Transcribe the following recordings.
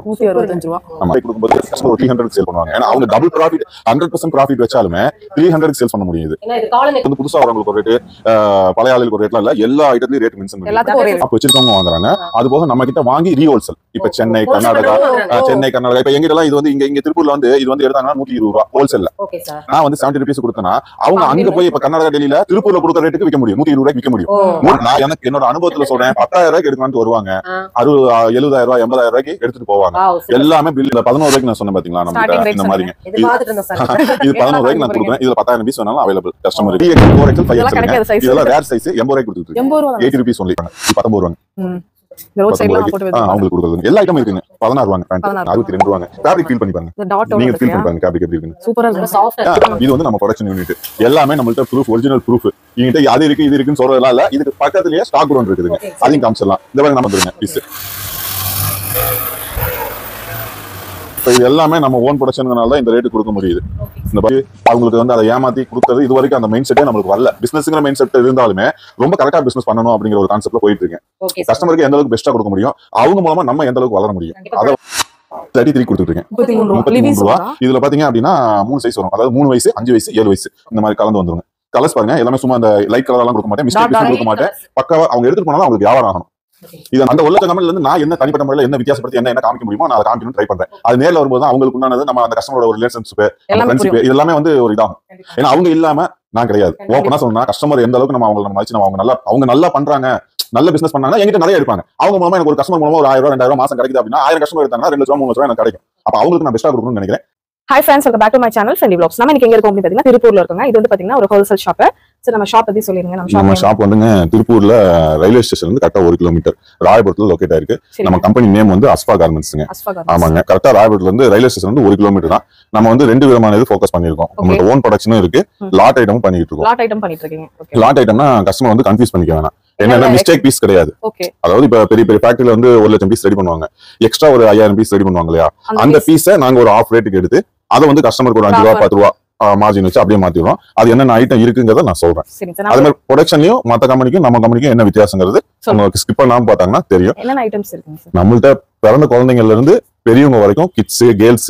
வரும் நூத்தி அறுபத்தஞ்சு ரூபா நம்ம கொடுக்கும்போது கஸ்டமர் ஒரு த்ரீ ஹண்ட்ரட் சேல் பண்ணுவாங்க ஏன்னா அவங்க double profit hundred percent profit வச்சாலுமே த்ரீ ஹண்ட்ரட் சேல்ஸ் பண்ண முடியுது ஏன்னா இது காலனி வந்து புதுசா வரவங்களுக்கு ஒரு ரேட்டு பழைய ஆளுக்கு ஒரு ரேட்லாம் இல்ல எல்லா ஐட்டத்துலயும் ரேட் மென்ஷன் பண்ணி எல்லாத்துக்கும் ஒரே அப்ப வச்சிருக்கவங்க வாங்குறாங்க அது போக நம்ம கிட்ட வாங்கி ரீஹோல்சல் இப்ப சென்னை கர்நாடகா அஹ், சென்னை கர்நாடகா இப்ப எங்கிட்ட எல்லாம் இது வந்து இங்க இங்க திருப்பூர்ல வந்து இது வந்து எடுத்தாங்கன்னா நூத்தி இருபது ரூபா ஹோல்சேல்ல ஓகே சார் நான் வந்து செவன்டி ருபீஸ் கொடுத்தேன்னா அவங்க அங்க போய் இப்ப கர்நாடகா டெல்லியில திருப்பூர்ல கொடுக்குற ரேட்டுக்கு விற்க முடியும் நூத்தி இருபது ரூபாய்க்கு விற்க முடியும் ஓ நான் எனக்கு என்னோட அனுபவத்துல சொல்றேன் பத்தாயிரம் ரூபாய்க்கு எடுக்கலாம்னு வருவாங்க ஆ. அறுபது எழுபதாயிரம் ரூபாய் எண்பதாயிரம் ரூபாய்க்கு எடுத்துட்டு போவாங்க வாவ் எல்லாமே பில் பதினோரு ரூபாய்க்கு நான் சொன்னேன் பாத்தீங்களா நம்ம Starting கிட்ட rate இந்த மாதிரிங்க இது பாத்துட்டு இருந்தேன் சார் இது பதினோரு ரூபாய்க்கு நான் கொடுக்குறேன் இதுல பத்தாயிரம் பீஸ் வேணாலும் available customer three XL four XL five இதெல்லாம் எக்ஸல் கிடைக்காத சைஸ் இதெல்லாம் ரேர் சைஸ் எண்பது ரூபாய்க்கு கொடுத்துட்டு எண்பது ரூபா எயிட்டி ருபீஸ் ஒன்லி இது பத்தொன்பது ரூபாங்க ம் இந்த ரோட் சைடுல போட்டு ஆ, வச்சிருக்காங்க அவங்களுக்கு கொடுக்குறது எல்லா ஐட்டம் இருக்குங்க பதினாறு ரூபாங்க பேண்ட் பதினாறு. அறுபத்தி ரெண்டு ரூபாங்க ஃபேப்ரிக் ஃபீல் பண்ணி பாருங்க இந்த டாட் நீங்க ஃபீல் ஓட பண்ணி பாருங்க ஃபேப்ரிக் எப்படி இருக்குன்னு சூப்பரா ரொம்ப இருக்கு சாஃப்டா ஆ, இது வந்து நம்ம ப்ரொடக்ஷன் யூனிட் எல்லாமே நம்மள்ட்ட ப்ரூஃப் ஒரிஜினல் ப்ரூஃப் எங்கிட்ட அது இருக்கு இது இருக்குன்னு சொல்றதெல்லாம் இல்ல இதுக்கு பக்கத்துலயே ஸ்டாக் குடோன் இருக்குதுங்க Okay. அதையும் காமிச்சிடலாம் இந்த மாதிரி நம்ம வந்துருங்க பீஸ் இப்போ இது எல்லாமே நம்ம ஓன் ப்ரொடக்ஷனுங்கனால தான் இந்த ரேட்டு கொடுக்க முடியுது இந்த மாதிரி அவங்களுக்கு வந்து அதை ஏமாத்தி கொடுத்தது இது வரைக்கும் அந்த மைண்ட் செட்டே நம்மளுக்கு வரல பிசினஸ்ங்கிற மைண்ட் செட் இருந்தாலுமே ரொம்ப கரெக்டா பிசினஸ் பண்ணணும் அப்படிங்கிற ஒரு கான்செப்ட்ல போயிட்டு இருக்கேன் ஓகே சார் கஸ்டமருக்கு எந்த அளவுக்கு பெஸ்ட்டா கொடுக்க முடியும் அவங்க மூலமா நம்ம எந்த அளவுக்கு வளர முடியும் கண்டிப்பா. அதை தேர்ட்டி த்ரீ கொடுத்துட்டு இருக்கேன் முப்பத்தி மூணு ரூபா முப்பத்தி மூணு லிவிஸ் ரூபா இதுல பாத்தீங்க அப்படின்னா மூணு சைஸ் வரும் அதாவது மூணு வயசு அஞ்சு வயசு ஏழு வயசு இந்த மாதிரி கலந்து வந்துருங்க கலர்ஸ் பாருங்க எல்லாமே சும்மா அந்த லைட் கலர் எல்லாம் கொடுக்க மாட்டேன் மிஸ்டேக் Dot, dot. கொடுக்க மாட்டேன் பக்காவா அவங்க எடுத்துட்டு போனா அவங்களுக்கு வியாபாரம் ஆகணும் இது அந்த உள்ள கமெண்ட்ல இருந்து நான் என்ன தனிப்பட்ட முறையில் என்ன வித்தியாசப்படுத்தி என்ன என்ன காமிக்க முடியுமோ நான் அதை காமிக்கணும் ட்ரை பண்றேன் அது நேர்ல வரும்போது தான் அவங்களுக்கு உண்டானது நம்ம அந்த கஸ்டமரோட ஒரு ரிலேஷன்ஷிப் எல்லாமே ஃப்ரெண்ட்ஷிப் புரியும் இது எல்லாமே வந்து ஒரு இதாகும் கண்டிப்பா. ஏன்னா அவங்க இல்லாம நான் கிடையாது கண்டிப்பா. ஓப்பனா சொன்னா கஸ்டமர் எந்த அளவுக்கு நம்ம அவங்க நம்ம மதிச்சு நம்ம அவங்க நல்லா அவங்க நல்லா பண்றாங்க நல்ல பிசினஸ் பண்ணாங்கன்னா என்கிட்ட நிறைய எடுப்பாங்க அவங்க மூலமா எனக்கு ஒரு கஸ்டமர் மூலமா ஒரு ஆயிரம் ரூபாய் ரெண்டாயிரம் மாசம் கிடைக்குது அப்படின்னா ஆயிரம் கஸ்டமர் எடுத்தாங்கன்னா ரெண்டு லட்சம் மூணு லட்சம் எனக்கு கிடைக்கும் அப்ப அவங்களுக்கு நான் பெஸ்டா கொடுக்கணும்னு நினைக்கிறேன் hi friends welcome back to my channel Fendi vlogs நம்ம இன்னைக்கு எங்க இருக்கோம் அப்படின்னு பாத்தீங்கன்னா திருப்பூர்ல இருக்கோங்க இது வந்து பாத்தீங்கன்னா ஒரு ஹோல்சேல் ஷாப் சரி நம்ம ஷாப் பத்தி சொல்லிருங்க நம்ம நம்ம ஷாப் ஷாப் வந்துங்க திருப்பூர்ல ரயில்வே ஸ்டேஷன் வந்து கரெக்டா ஒரு கிலோமீட்டர் ராயபுரத்துல லொக்கேட் ஆயிருக்கு சரி நம்ம கம்பெனி நேம் வந்து அஸ்பா கார்மெண்ட்ஸ்ங்க அஸ்வா ஆமாங்க கரெக்டா ராயபுரத்துல இருந்து ரயில்வே ஸ்டேஷன் வந்து ஒரு கிலோமீட்டர் தான் நம்ம வந்து ரெண்டு விதமான இது ஃபோக்கஸ் பண்ணிருக்கோம் நம்மளுக்கு ஓன் ப்ரொடக்ஷனும் இருக்கு ம். லாட் ஐட்டமும் பண்ணிட்டு இருக்கோம் லாட் ஐட்டம் பண்ணிட்டு இருக்கீங்க ஓகே லாட் ஐட்டம்னா கஸ்டமர் வந்து கன்ஃபியூஸ் பண்ணிக்க வேணாம் என்னன்னா என்னென்ன மிஸ்டேக் பீஸ் கிடையாது ஓகே அதாவது இப்ப பெரிய பெரிய ஃபேக்டரியில வந்து ஒரு லட்சம் பீஸ் ரெடி பண்ணுவாங்க எக்ஸ்ட்ரா ஒரு ஐயாயிரம் பீஸ் ரெடி பண்ணுவாங்க இல்லையா அந்த பீஸை நாங்க ஒரு ஆஃப் ரேட்டுக்கு எடுத்து அதை வந்து கஸ்டமருக்கு ஒரு அஞ்சு ரூபா Offer. பத்து ரூபா மார்ஜின் வச்சு அப்படியே மாத்திடுவோம் அது என்னென்ன ஐட்டம் இருக்குங்கிறத நான் சொல்றேன் சரி சார் அதே மாதிரி ப்ரொடக்ஷன்லயும் மத்த கம்பெனிக்கும் நம்ம கம்பெனிக்கும் என்ன வித்தியாசங்கிறது சொல்லுங்க. உங்களுக்கு ஸ்கிப் பண்ணாம பார்த்தாங்கன்னா தெரியும் என்னென்ன ஐட்டம்ஸ் இருக்குங்க சார் நம்மள்ட்ட பிறந்த குழந்தைங்கள்ல இருந்து பெரியவங்க வரைக்கும் கிட்ஸ் கேர்ள்ஸ்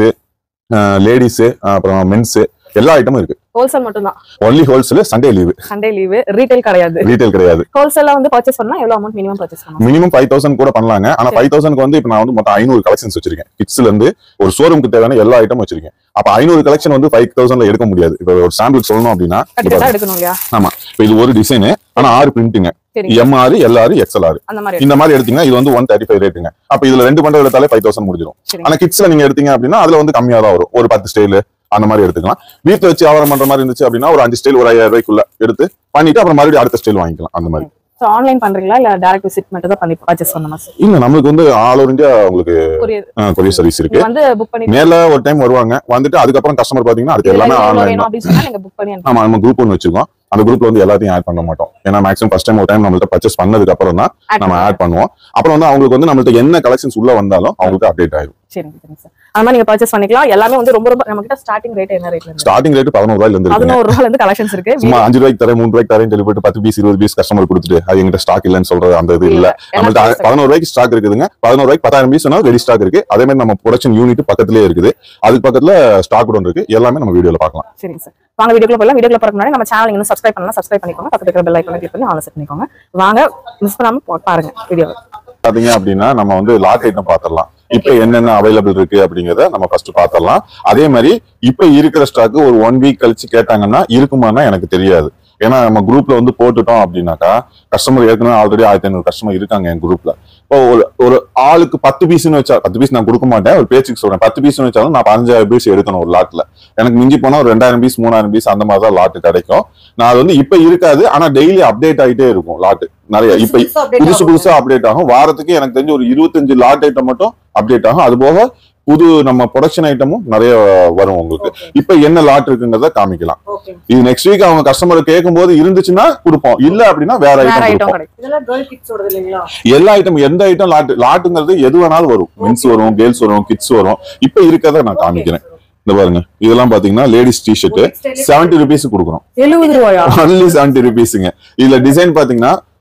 லேடிஸ் அப்புறம் மென்ஸ் எல்லா ஐட்டமும் இருக்கு ஹோல்சேல் மட்டும் தான் only wholesale Sunday leave Sunday leave retail கிடையாது ரீட்டைல் கிடையாது ஹோல்சேல்ல வந்து பர்ச்சேஸ் பண்ணா எவ்வளவு அமௌண்ட் மினிமம் பர்ச்சேஸ் பண்ணலாம் மினிமம் ஃபைவ் தௌசண்ட் கூட பண்ணலாங்க ஆனா சரி. ஃபைவ் தௌசண்ட்க்கு வந்து இப்ப நான் வந்து மொத்தம் ஐநூறு கலெக்ஷன்ஸ் வச்சிருக்கேன் கிட்ஸ்ல இருந்து ஒரு ஷோரூம்க்கு தேவையான எல்லா ஐட்டம் வச்சிருக்கேன் அப்ப ஐநூறு கலெக்ஷன் வந்து ஃபைவ் தௌசண்ட்ல எடுக்க முடியாது இப்ப ஒரு சாம்பிள் சொல்லணும் அப்படின்னா கட்டி தான் எடுக்கணும் இல்லையா இப்ப இது ஒரு டிசைன் ஆனா ஆறு பிரிண்ட்டுங்க சரி எம்ஆர் எல்ஆர் எக்ஸ்எல்ஆர் அந்த மாதிரி இந்த மாதிரி எடுத்தீங்கன்னா இது வந்து ஒன் தேர்ட்டி ஃபைவ் ரேட்டுங்க அப்ப இதுல ரெண்டு பண்டல் எடுத்தாலே ஃபைவ் தௌசண்ட் முடிஞ்சிடும் சரி ஆனா கிட்ஸ்ல நீங்க எடுத்தீங்க அப்படின்னா அதுல வந்து கம்மியா தான் வரும் ஒரு பத்து ஸ்டைல் அந்த மாதிரி எடுத்துக்கலாம் வீட்டுல வச்சு வியாபாரம் பண்ற மாதிரி இருந்துச்சு அப்படின்னா ஒரு அஞ்சு ஸ்டைல் ஒரு ஐயாயிரம் ரூபாய்க்குள்ள எடுத்து பண்ணிட்டு அப்புறம் மறுபடியும் அடுத்த ஸ்டைல் வாங்கிக்கலாம் அந்த மாதிரி ஸோ ஆன்லைன் பண்றீங்களா இல்ல டேரக்ட் விசிட் மட்டும் தான் பண்ணி பர்ச்சேஸ் பண்ணணுமா சார் இல்ல நம்மளுக்கு வந்து ஆல் ஓவர் இந்தியா உங்களுக்கு கொரியர் கொரியர் சர்வீஸ் இருக்கு வந்து புக் பண்ணி நேர்ல ஒரு டைம் வருவாங்க வந்துட்டு அதுக்கப்புறம் கஸ்டமர் பாத்தீங்கன்னா அதுக்கு எல்லாமே எவ்வளவு ஆன்லைன் வேணும் அப்படின்னு சொன்னா நீங்க புக் பண்ணி அனுப்பி ஆமா நம்ம குரூப் ஒன்று வச்சிருக்கோம் அந்த குரூப்ல வந்து எல்லாத்தையும் ஆட் பண்ண மாட்டோம் ஏன்னா மேக்ஸிமம் ஃபர்ஸ்ட் டைம் ஒரு டைம் நம்மள்ட்ட பர்ச்சேஸ் பண்ணதுக்கு அப்புறம் தான் add நம்ம பண்ணுங்க. ஆட் பண்ணுவோம் அப்புறம் வந்து அவங்களுக்கு வந்து நம்மள்ட்ட என்ன கலெக்ஷன்ஸ் உள்ள வந்தாலும் அவங்களுக்கு அப்டேட் ஆயிடும் சரிங்க சரிங்க சார் அது மாதிரி நீங்க பர்ச்சேஸ் பண்ணிக்கலாம் எல்லாமே வந்து ரொம்ப ரொம்ப நம்ம கிட்ட ஸ்டார்டிங் ரேட் என்ன ரேட்ல இருந்து ஸ்டார்டிங் ரேட் பதினோரு ரூபாயில இருந்து இருக்குங்க பதினோரு ரூபாயில இருந்து கலெக்ஷன்ஸ் இருக்கு சும்மா அஞ்சு ரூபாய்க்கு தரேன் மூணு ரூபாய்க்கு தரேன் சொல்லி போட்டு பத்து பீஸ் இருபது பீஸ் கஸ்டமர் கொடுத்துட்டு அது எங்கிட்ட ஸ்டாக் இல்லைன்னு சொல்றது அந்த இது இல்ல நம்மள்ட்ட பதினோரு ரூபாய்க்கு ஸ்டாக் இருக்குதுங்க பதினோரு ரூபாய்க்கு பத்தாயிரம் பீஸ் வேணாலும் ரெடி ஸ்டாக் இருக்கு அதே மாதிரி நம்ம ப்ரொடக்ஷன் யூனிட் பக்கத்துலயே இருக்குது அதுக்கு பக்கத்துல ஸ்டாக் ஒன்று இருக்கு எல்லாமே நம்ம வீடியோல பார்க்கலாம் சரிங்க சார் வாங்க வீடியோக்குள்ள போகலாம் வீடியோக்குள்ள போறதுக்கு முன்னாடி நம்ம சேனல் இன்னும் சப்ஸ்கிரைப் பண்ணலாம் சப்ஸ்கிரைப் பண்ணிக்கோங்க பக்கத்துல இருக்கிற பெல் ஐக்கான கிளிக் பண்ணி ஆன் செட் பண்ணிக்கோங்க வாங்க மிஸ் பண்ணாம பா- பாருங்க வீடியோ பாத்தீங்க அப்படின்னா நம்ம வந்து லாட் ஐட்டம் பாத்திரலாம் இப்ப என்னென்ன அவைலபிள் இருக்கு அப்படிங்கறத நம்ம ஃபர்ஸ்ட் பாத்திரலாம் அதே மாதிரி இப்ப இருக்கிற ஸ்டாக் ஒரு ஒன் வீக் கழிச்சு கேட்டாங்கன்னா இருக்குமான்னா எனக்கு தெரியாது ஏன்னா நம்ம குரூப்ல வந்து போட்டுட்டோம் அப்படின்னாக்கா கஸ்டமர் ஏற்கனவே ஆல்ரெடி ஆயிரத்தி ஐநூறு கஸ்டமர் இருக்காங்க என் குரூப்ல இப்போ ஒரு ஒரு ஆளுக்கு பத்து பீஸ்னு வச்சா பத்து பீஸ் நான் கொடுக்க மாட்டேன் ஒரு பேச்சுக்கு சொல்றேன் பத்து பீஸ்னு வச்சாலும் நான் பதினஞ்சாயிரம் பீஸ் எடுக்கணும் ஒரு லாட்ல எனக்கு மிஞ்சி போனா ஒரு ரெண்டாயிரம் பீஸ் மூணாயிரம் பீஸ் அந்த மாதிரி தான் லாட்டு கிடைக்கும் நான் அது வந்து இப்ப இருக்காது ஆனா டெய்லி அப்டேட் ஆயிட்டே இருக்கும் லாட்டு நிறைய இப்ப புதுசு புதுசா அப்டேட் ஆகும் வாரத்துக்கு எனக்கு தெரிஞ்சு ஒரு இருபத்தஞ்சு லாட் ஐட்டம் மட்டும் அப்டேட் ஆகும் அது போக புது நம்ம ப்ரொடக்ஷன் ஐட்டமும் நிறைய வரும் உங்களுக்கு இப்ப என்ன லாட் இருக்குங்கிறத காமிக்கலாம் இது நெக்ஸ்ட் வீக் அவங்க கஸ்டமர் கேட்கும் போது இருந்துச்சுன்னா கொடுப்போம் இல்ல அப்படின்னா வேற வேற ஐட்டம் ஐட்டம் கொடுப்போம் கிடைக்கும் இதெல்லாம் கேர்ள் கிட்ஸோடது இல்லைங்களா எல்லா ஐட்டம் எந்த ஐட்டம் லாட் லாட்டுங்கிறது எது வேணாலும் வரும் மென்ஸ் வரும் கேர்ள்ஸ் வரும் கிட்ஸ் வரும் இப்ப இருக்கிறத நான் காமிக்கிறேன் இந்த பாருங்க இதெல்லாம் பாத்தீங்கன்னா லேடிஸ் டிஷர்ட் செவன்டி ருபீஸ் கொடுக்குறோம் எழுபது ரூபாயா ஒன்லி செவன்டி ருபீஸுங்க இதுல டிசைன் பாத்தீங்கன்னா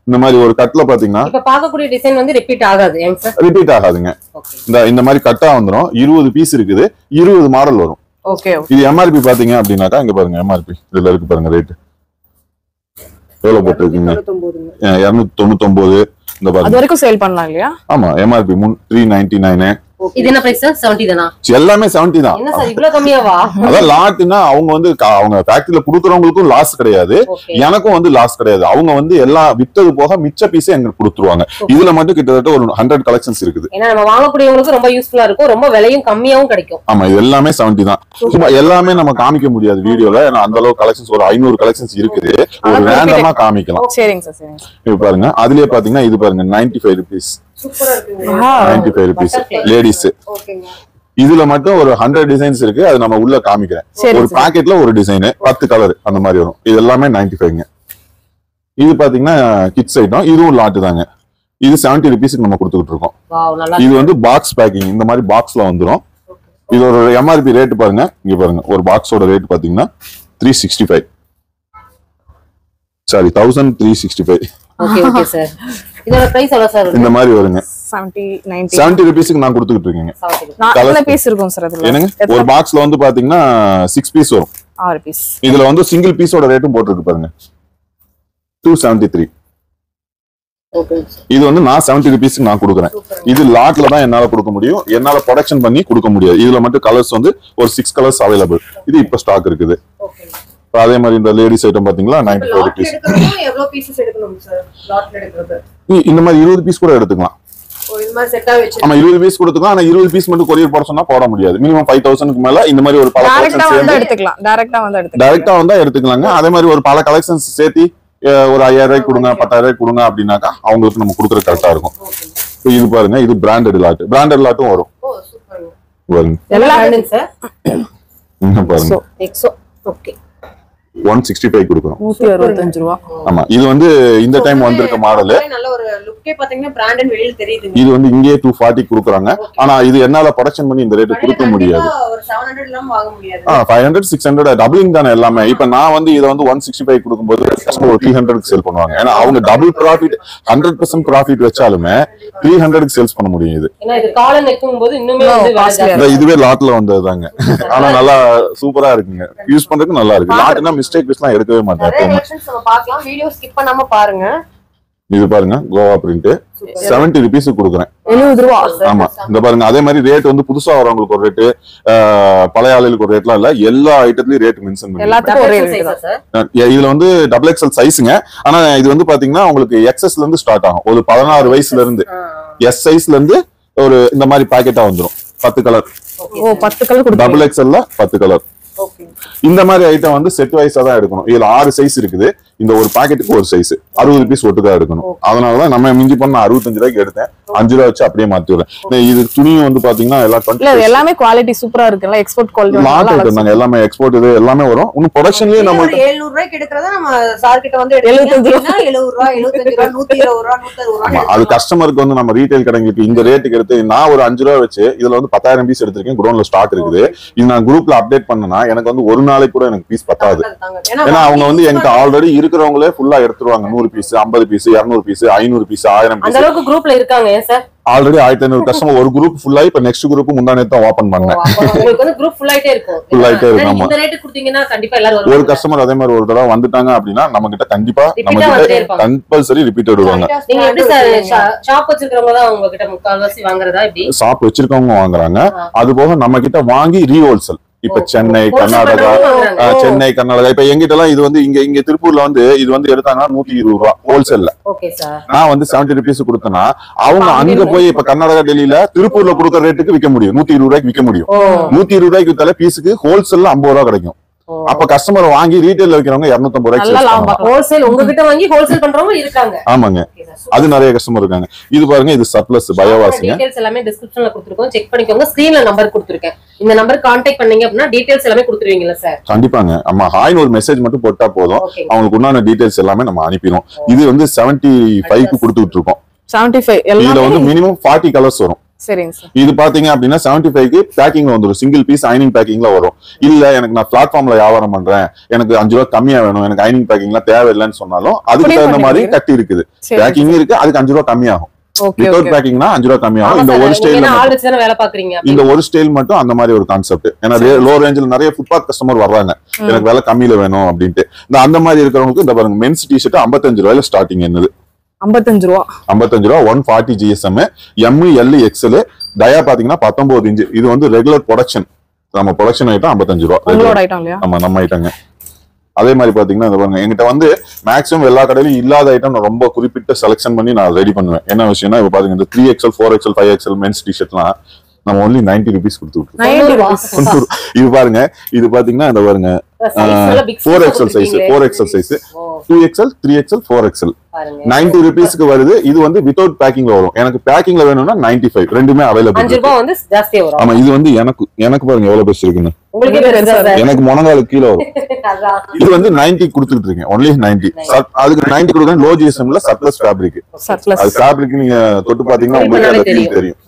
இந்த மாதிரி ஒரு கட்ல பாத்தீங்கன்னா இப்ப பார்க்கக்கூடிய டிசைன் வந்து ரிப்பீட் ஆகாது ஏங்க சார் ரிப்பீட் ஆகாதுங்க ஓகே இந்த இந்த மாதிரி கட்டா வந்துரும் இருபது பீஸ் இருக்குது இருபது மாடல் வரும் ஓகே இது எம்ஆர்பி பாத்தீங்க அப்படின்னாக்கா இங்க பாருங்க எம்ஆர்பி இதுல இருக்கு பாருங்க ரேட் எவ்வளவு போட்டிருக்கீங்க இருநூத்தி தொண்ணூத்தி ஒன்பது இந்த அது பாருங்க வரைக்கும் சேல் பண்ணலாம் இல்லையா ஆமா எம்ஆர்பி த்ரீ நைன்டி நைனு இது என்ன பிரைஸ் சார் செவன்டி தானா எல்லாமே செவன்டி தான் என்ன சார் இவ்வளவு கம்மியாவா அதான் லாட்னா அவங்க வந்து க- அவங்க ஃபேக்டரியில குடுக்கறவங்களுக்கும் லாஸ் கிடையாது ஓகே எனக்கும் வந்து லாஸ் கிடையாது அவங்க வந்து எல்லாம் வித்தது போக மிச்ச பீஸே எங்களுக்கு கொடுத்துருவாங்க இதுல மட்டும் கிட்டத்தட்ட ஒரு ஹண்ட்ரட் கலெக்ஷன்ஸ் இருக்குது ஏன்னா நம்ம வாங்கக்கூடியவங்களுக்கு ரொம்ப யூஸ்ஃபுல்லா இருக்கும் ரொம்ப விலையும் கம்மியாவும் கிடைக்கும் ஆமா இது எல்லாமே செவன்டி தான் சும்மா எல்லாமே நம்ம காமிக்க முடியாது வீடியோல ஏன்னா அந்த அளவுக்கு கலெக்ஷன்ஸ் ஒரு ஐநூறு கலெக்ஷன்ஸ் இருக்குது ஒரு ஆனா ரேண்டமா காமிக்கலாம் சரிங்க சார் சரிங்க இது பாருங்க அதுலயே பாத்தீங்கன்னா இது பாருங்க 95 ஃபைவ் ருபீஸ் சூப்பரா இருக்குங்க Wow. Ninety five rupees Butterfly. Ladies ஓகேங்க இதுல மட்டும் ஒரு ஹண்ட்ரட் டிசைன்ஸ் இருக்கு அது நம்ம உள்ள காமிக்கிறேன் சரி ஒரு சரி பாக்கெட்ல ஒரு டிசைன் பத்து கலர் அந்த மாதிரி வரும் இது எல்லாமே 95 ஃபைவ்ங்க இது பாத்தீங்கன்னா கிட்ஸ் ஐட்டம் இதுவும் லாட்டு தாங்க இது 70 ருபீஸ்க்கு நம்ம கொடுத்துக்கிட்டு இருக்கோம் வாவ் நல்லா இது வந்து பாக்ஸ் பேக்கிங் இந்த மாதிரி பாக்ஸ்ல வந்துரும் இது ஒரு எம்ஆர்பி ரேட் பாருங்க இங்க பாருங்க ஒரு பாக்ஸோட ரேட் பாத்தீங்கன்னா three sixty five sorry thousand three sixty five okay okay sir இதோட பிரைஸ் எவ்வளவு சார் இந்த மாதிரி வருங்க செவன்டி நைன்டி செவன்டி ருபீஸ்க்கு நான் கொடுத்துக்கிட்டு இருக்கேங்க நான் Colours. எத்தனை பீஸ் இருக்கும் சார் அதுல என்னங்க எத்தனை- ஒரு பாக்ஸ்ல வந்து பாத்தீங்கன்னா சிக்ஸ் பீஸ் வரும் ஆறு பீஸ் இதுல வந்து சிங்கிள் பீஸோட ரேட்டும் போட்டிருக்கு பாருங்க டூ செவன்டி த்ரீ ஓகே இது வந்து நான் செவன்டி ருபீஸ்க்கு நான் கொடுக்குறேன் இது லாட்ல தான் என்னால கொடுக்க முடியும் என்னால ப்ரொடக்ஷன் பண்ணி கொடுக்க முடியாது இதுல மட்டும் கலர்ஸ் வந்து ஒரு சிக்ஸ் கலர்ஸ் அவைலபிள் இது இப்ப ஸ்டாக் இருக்குது ஓகே இப்ப அதே மாதிரி இந்த லேடிஸ் ஐட்டம் பாத்தீங்களா நைன்டி ஃபைவ் லாட்ல ருபீஸ் எடுக்கறதுனா எவ்வளவு பீசஸ் எடுக்கணும் சார் லாட்ல எடுக்கிறது இந்த மாதிரி இருபது பீஸ் கூட எடுத்துக்கலாம் ஓ இது மாதிரி செட்டா வச்சு ஆமா இருபது பீஸ் கொடுத்துக்கலாம் ஆனா இருபது பீஸ் மட்டும் கொரியர் போட சொன்னா போட முடியாது மினிமம் ஃபைவ் தௌசண்ட்க்கு மேல இந்த மாதிரி ஒரு பல டைரக்டா கலெக்ஷன் வந்து சேர்ந்து எடுத்துக்கலாம் டைரக்டா வந்து எடுத்துக்கலாம் டைரக்டா வந்தா எடுத்துக்கலாங்க அதே மாதிரி ஒரு பல கலெக்ஷன்ஸ் சேர்த்து அஹ், ஒரு ஐயாயிரம் ரூபாய்க்கு கொடுங்க பத்தாயிரம் ரூபாய்க்கு கொடுங்க அப்படின்னாக்கா அவங்களுக்கு நம்ம கொடுக்குறது கரெக்டா இருக்கும் ஓகே இப்ப இது பாருங்க இது பிராண்டட் லாட் பிராண்டட் லாட்டும் வரும் ஓ சூப்பர் பாருங்க எல்லா பிராண்டுங்க சார் இங்க பாருங்க எக்ஸோ ஓகே ஒன் சிக்ஸ்டி ஃபைவ் கொடுக்குறோம் நூத்தி அறுபத்தஞ்சு ரூபா ஆமா இது வந்து இந்த டைம் வந்திருக்க மாடல் நல்ல ஒரு லுக்கே பாத்தீங்கன்னா பிராண்ட் வெளியில தெரியுதுங்க இது வந்து இங்கேயே டூ ஃபார்ட்டி கொடுக்குறாங்க ஆனா இது என்னால ப்ரொடக்ஷன் பண்ணி இந்த ரேட்டு கொடுக்க முடியாது கண்டிப்பா ஒரு 700 இல்லாம வாங்க முடியாது five hundred six hundred doubling தானே எல்லாமே இப்ப நான் வந்து இதை வந்து ஒன் சிக்ஸ்டி ஃபைவ் கொடுக்கும்போது கஸ்டமர் ஒரு த்ரீ ஹண்ட்ரட்க்கு சேல் பண்ணுவாங்க ஏன்னா அவங்க double profit hundred percent profit வச்சாலுமே த்ரீ ஹண்ட்ரட்க்கு சேல்ஸ் பண்ண முடியும் இது ஏன்னா இது காலன் வைக்கும் போது இன்னுமே No, வந்து விலை costly ஆ ஜாஸ்தி. இந்த இதுவே லாட்ல வந்ததுதாங்க ஆனா நல்லா சூப்பரா இருக்குங்க யூஸ் பண்றதுக்கு நல்லா இருக்கு லாட்னா மிஸ்டேக் எல்லாம் எடுக்கவே மாட்டேன் நிறைய எப்பவுமே கலெக்ஷன்ஸ் நம்ம பார்க்கலாம் வீடியோ ஸ்கிப் பண்ணாம பாருங்க இது பாருங்க கோவா பிரிண்ட் செவன்டி ருபீஸ் கொடுக்குறேன் எழுபது ரூபா ஆமா இந்த பாருங்க அதே மாதிரி ரேட் வந்து புதுசா வரவங்களுக்கு ஒரு ரேட்டு பழைய ஆளுகளுக்கு ஒரு ரேட்லாம் இல்ல எல்லா ஐட்டத்துலயும் ரேட் மென்ஷன் பண்ணி எல்லாத்துக்கும் ஒரே Double ரேட் size ஆ தான் sir? இதுல வந்து டபுள் எக்ஸ்எல் சைஸுங்க ஆனா இது வந்து பாத்தீங்கன்னா உங்களுக்கு எக்ஸஸ்ல இருந்து ஸ்டார்ட் ஆகும் ஒரு பதினாறு வயசுல இருந்து ஆ, எஸ் சைஸ்ல இருந்து ஒரு இந்த மாதிரி பாக்கெட்டா வந்துரும் பத்து கலர் okay ஓ பத்து கலர் கொடுத்து டபுள் எக்ஸ்எல்ல பத்து கலர் okay. இந்த மாதிரி ஐட்டம் வந்து செட் வைஸா தான் எடுக்கணும் இதுல ஆறு சைஸ் இருக்குது இந்த ஒரு பாக்கெட்டுக்கு ஒரு சைஸ் அறுபது பீஸ் ஒட்டுக்கா எடுக்கணும் அதனாலதான் நம்ம மிஞ்சி பண்ண அறுபத்தஞ்சு ரூபாய்க்கு எடுத்தேன் அஞ்சு ரூபா வச்சு அப்படியே மாத்தி விடுறேன் இது துணியும் வந்து பாத்தீங்கன்னா எல்லாம் இல்ல இது டுவெண்ட்டி எல்லாமே குவாலிட்டி சூப்பரா இருக்குல்ல எக்ஸ்போர்ட் லாட் ஐட்டம் குவாலிட்டி தாங்க எல்லாமே எக்ஸ்போர்ட் இது எல்லாமே வரும் இன்னும் ப்ரொடக்ஷன்லயே இது நம்ம ஒரு 700 ரூபாய்க்கு எடுக்கிறத நம்ம சார் கிட்ட வந்து 75 எழுபது ரூபா எழுபத்தஞ்சு ரூபா நூத்தி இருபது ரூபா நூத்தி அறுபது ஆமா, ரூபா அது கஸ்டமருக்கு வந்து நம்ம ரீட்டைல் கடைங்களுக்கு இந்த ரேட்டுக்கு எடுத்து நான் ஒரு அஞ்சு ரூபா வச்சு இதுல வந்து பத்தாயிரம் பீஸ் எடுத்திருக்கேன் குடோன்ல ஸ்டாக் இருக்குது இது நான் குரூப்ல அப்டேட் பண்ணனா எனக்கு வந்து ஒரு நாளைக்கு கூட எனக்கு பீஸ் பத்தாது ஏன்னா அவங்க வந்து என்கிட்ட ஆல்ரெடி இருக்கிறவங்களே ஃபுல்லா எடுத்துருவாங்க நூறு பீஸ் ஐம்பது பீஸ் இருநூறு பீஸ் ஐநூறு பீஸ் ஆயிரம் அந்த பீஸ் அளவுக்கு குரூப்ல இருக்காங்க ஏன் சார் ஆல்ரெடி ஆயிரத்தி ஐநூறு கஸ்டமர் ஒரு குரூப் ஃபுல்லா இப்ப நெக்ஸ்ட் குரூப் முந்தானே தான் ஓபன் பண்ணேன் உங்களுக்கு வந்து குரூப் ஃபுல் ஆயிட்டே இருக்கும் Full ஆயிட்டே இருக்கும், ஏன்னா ஆமா. இந்த ரேட்டு கொடுத்தீங்கன்னா கண்டிப்பா எல்லாரும் ஒரு வருவாங்க. கஸ்டமர் அதே மாதிரி ஒரு தடவை வந்துட்டாங்க அப்படின்னா நம்ம கிட்ட கண்டிப்பா நம்ம Repeat ஆ வந்துட்டே கிட்ட இருப்பாங்க. கம்பல்சரி ரிப்பீட் வருவாங்க நீங்க எப்படி சார் ஷாப் வச்சிருக்கிறவங்க தான் உங்ககிட்ட முக்கால்வாசி வாங்குறதா எப்படி ஷாப் வச்சிருக்கவங்க வாங்குறாங்க ஆ. அது போக நம்ம கிட்ட வாங்கி ரீஹோல்சேல் இப்ப ஓ, சென்னை wholesale கர்நாடகா பண்றவங்க வாங்குறாங்க. ஆ, சென்னை கர்நாடகா இப்ப எங்கிட்ட எல்லாம் இது வந்து இங்க இங்க திருப்பூர்ல வந்து இது வந்து எடுத்தாங்கன்னா நூத்தி இருபது ரூபா ஹோல்சேல்ல ஓகே சார் நான் வந்து செவன்டி ருபீஸ் கொடுத்தேன்னா அவங்க அப்ப அங்க அங்க போய் இப்ப கர்நாடகா டெல்லியில திருப்பூர்ல கொடுக்குற ரேட்டுக்கு விற்க முடியும் நூத்தி இருபது ரூபாய்க்கு விற்க முடியும் ஓ நூத்தி இருபது ரூபாய்க்கு வித்தால பீஸுக்கு ஹோல்சேல்ல ஐம்பது ரூபா கிடைக்கும் ஓ. அப்ப கஸ்டமர் வாங்கி ரீட்டைல் வைக்கிறவங்க இருநூத்தம்பது ரூபாய்க்கு நல்லா sales லாபம் பண்ணலாம். பார்க்கலாம் ஹோல்சேல் உங்ககிட்ட வாங்கி ஹோல்சேல் பண்றவங்க இருக்காங்க ஆமாங்க Okay sir. அது நிறைய கஸ்டமர் இருக்காங்க இது பாருங்க இது சர்ப்ளஸ் பயோவாசிங்க டீடைல்ஸ் எல்லாமே டிஸ்கிரிப்ஷன்ல கொடுத்துருக்கோம் செக் பண்ணிக்கோங்க ஸ்கிரீன்ல நம்பர் கொடுத்துருக்கேன் இந்த நம்பர் கான்டாக்ட் பண்ணீங்க அப்படின்னா டீடைல்ஸ் எல்லாமே கொடுத்துருவீங்களா சார் கண்டிப்பாங்க ஆமா ஹாய்னு ஒரு மெசேஜ் மட்டும் போட்டா போதும் ஓகே அவங்களுக்கு உண்டான டீடைல்ஸ் எல்லாமே நம்ம அனுப்பிடுவோம் இது வந்து செவன்டி ஃபைவ்க்கு கொடுத்துட்டு இருக்கோம் செவன்டி ஃபைவ் இதுல எல்லாம் வந்து மினிமம் ஃபார்ட்டி கலர்ஸ் வரும் சரிங்க சார் இது பாத்தீங்க அப்படின்னா செவன்டி ஃபைவ்க்கு பேக்கிங்ல வந்துடும் சிங்கிள் பீஸ் ஐனிங் பேக்கிங்ல வரும் இல்ல எனக்கு நான் பிளாட்ஃபார்ம்ல வியாபாரம் பண்றேன் எனக்கு அஞ்சு ரூபா கம்மியா வேணும் எனக்கு ஐனிங் பேக்கிங்லாம் தேவையில்லைன்னு சொன்னாலும் அதுக்கு அப்படியே தகுந்த மாதிரி பண்ணிக்கிறீங்க. கட்டி இருக்குது சரி பேக்கிங் இருக்கு அதுக்கு அஞ்சு ரூபா கம்மியாகும் ஓகே வித்தவுட் ஓகே பேக்கிங்னா அஞ்சு ரூபா கம்மியாகும் ஆமா இந்த சார் ஒரு நீங்க ஸ்டைல் என்ன ஆள் வச்சு தானே வேலை பாக்குறீங்க இந்த ஒரு ஸ்டைல் மட்டும் அந்த மாதிரி ஒரு கான்செப்ட் ஏன்னா லோ ரேஞ்சில் நிறைய ஃபுட்பாத் கஸ்டமர் வர்றாங்க ம். எனக்கு விலை கம்மியில வேணும் அப்படின்ட்டு இந்த அந்த மாதிரி இருக்கிறவங்களுக்கு இந்த பாருங்க மென்ஸ் டிஷர்ட் ஐம்பத்தஞ்சு ரூபாயில ஸ்டார்டிங் என்னது ஐம்பத்தஞ்சு ரூபா ஐம்பத்தஞ்சு ரூபா one forty GSM M L XL dia பாத்தீங்கன்னா பத்தொன்பது இன்ச்சு இது வந்து ரெகுலர் ப்ரொடக்ஷன் நம்ம ப்ரொடக்ஷன் ஐட்டம் ஐம்பத்தஞ்சு ரூபா உங்களோட ஐட்டம் இல்லையா ஆமா நம்ம ஐட்டங்க அதே மாதிரி பாத்தீங்கன்னா இந்த பாருங்க என்கிட்ட வந்து மேக்ஸிமம் எல்லா கடையிலும் இல்லாத ஐட்டம் நான் ரொம்ப குறிப்பிட்ட செலக்ஷன் பண்ணி நான் ரெடி பண்ணுவேன் என்ன விஷயம்னா இப்ப பாத்தீங்க இந்த three XL four XL five XL men's டிஷர்ட்லாம் நம்ம ஒன்லி நைன்டி ருபீஸ் கொடுத்து விட்டுருக்கோம். நைன்டி ருபீஸ் தொண்ணூறு. இது பாருங்க இது பாத்தீங்கன்னா இந்த பாருங்க four XL size four XL size two XL three XL four XL ninety ருபீஸ்க்கு வருது இது வந்து வித்தவுட் பேக்கிங்ல வரும் எனக்கு பேக்கிங்ல வேணும்னா நைன்டி ஃபைவ் ரெண்டுமே அவைலபிள் அஞ்சு ரூபாய் வந்து ஜாஸ்தியா வரும் ஆமா இது வந்து எனக்கு எனக்கு பாருங்க எவ்வளவு பெருசு இருக்குன்னு உங்களுக்கே பெருசா சார் எனக்கு முனங்காலு கீழே வரும் அதான். இது வந்து 90 கொடுத்துட்டு இருக்கேன் ஒன்லி 90 அதுக்கு 90 கொடுக்குறேன் லோ ஜிஎஸ்எம்ல சர்ப்ளஸ் ஃபேப்ரிக் சர்ப்ளஸ் அது ஃபேப்ரிக் நீங்க தொட்டு பாத்தீங்கன்னா உங்களுக்கு பண்ணாலே அந்த feel தெரியும். தெரியும்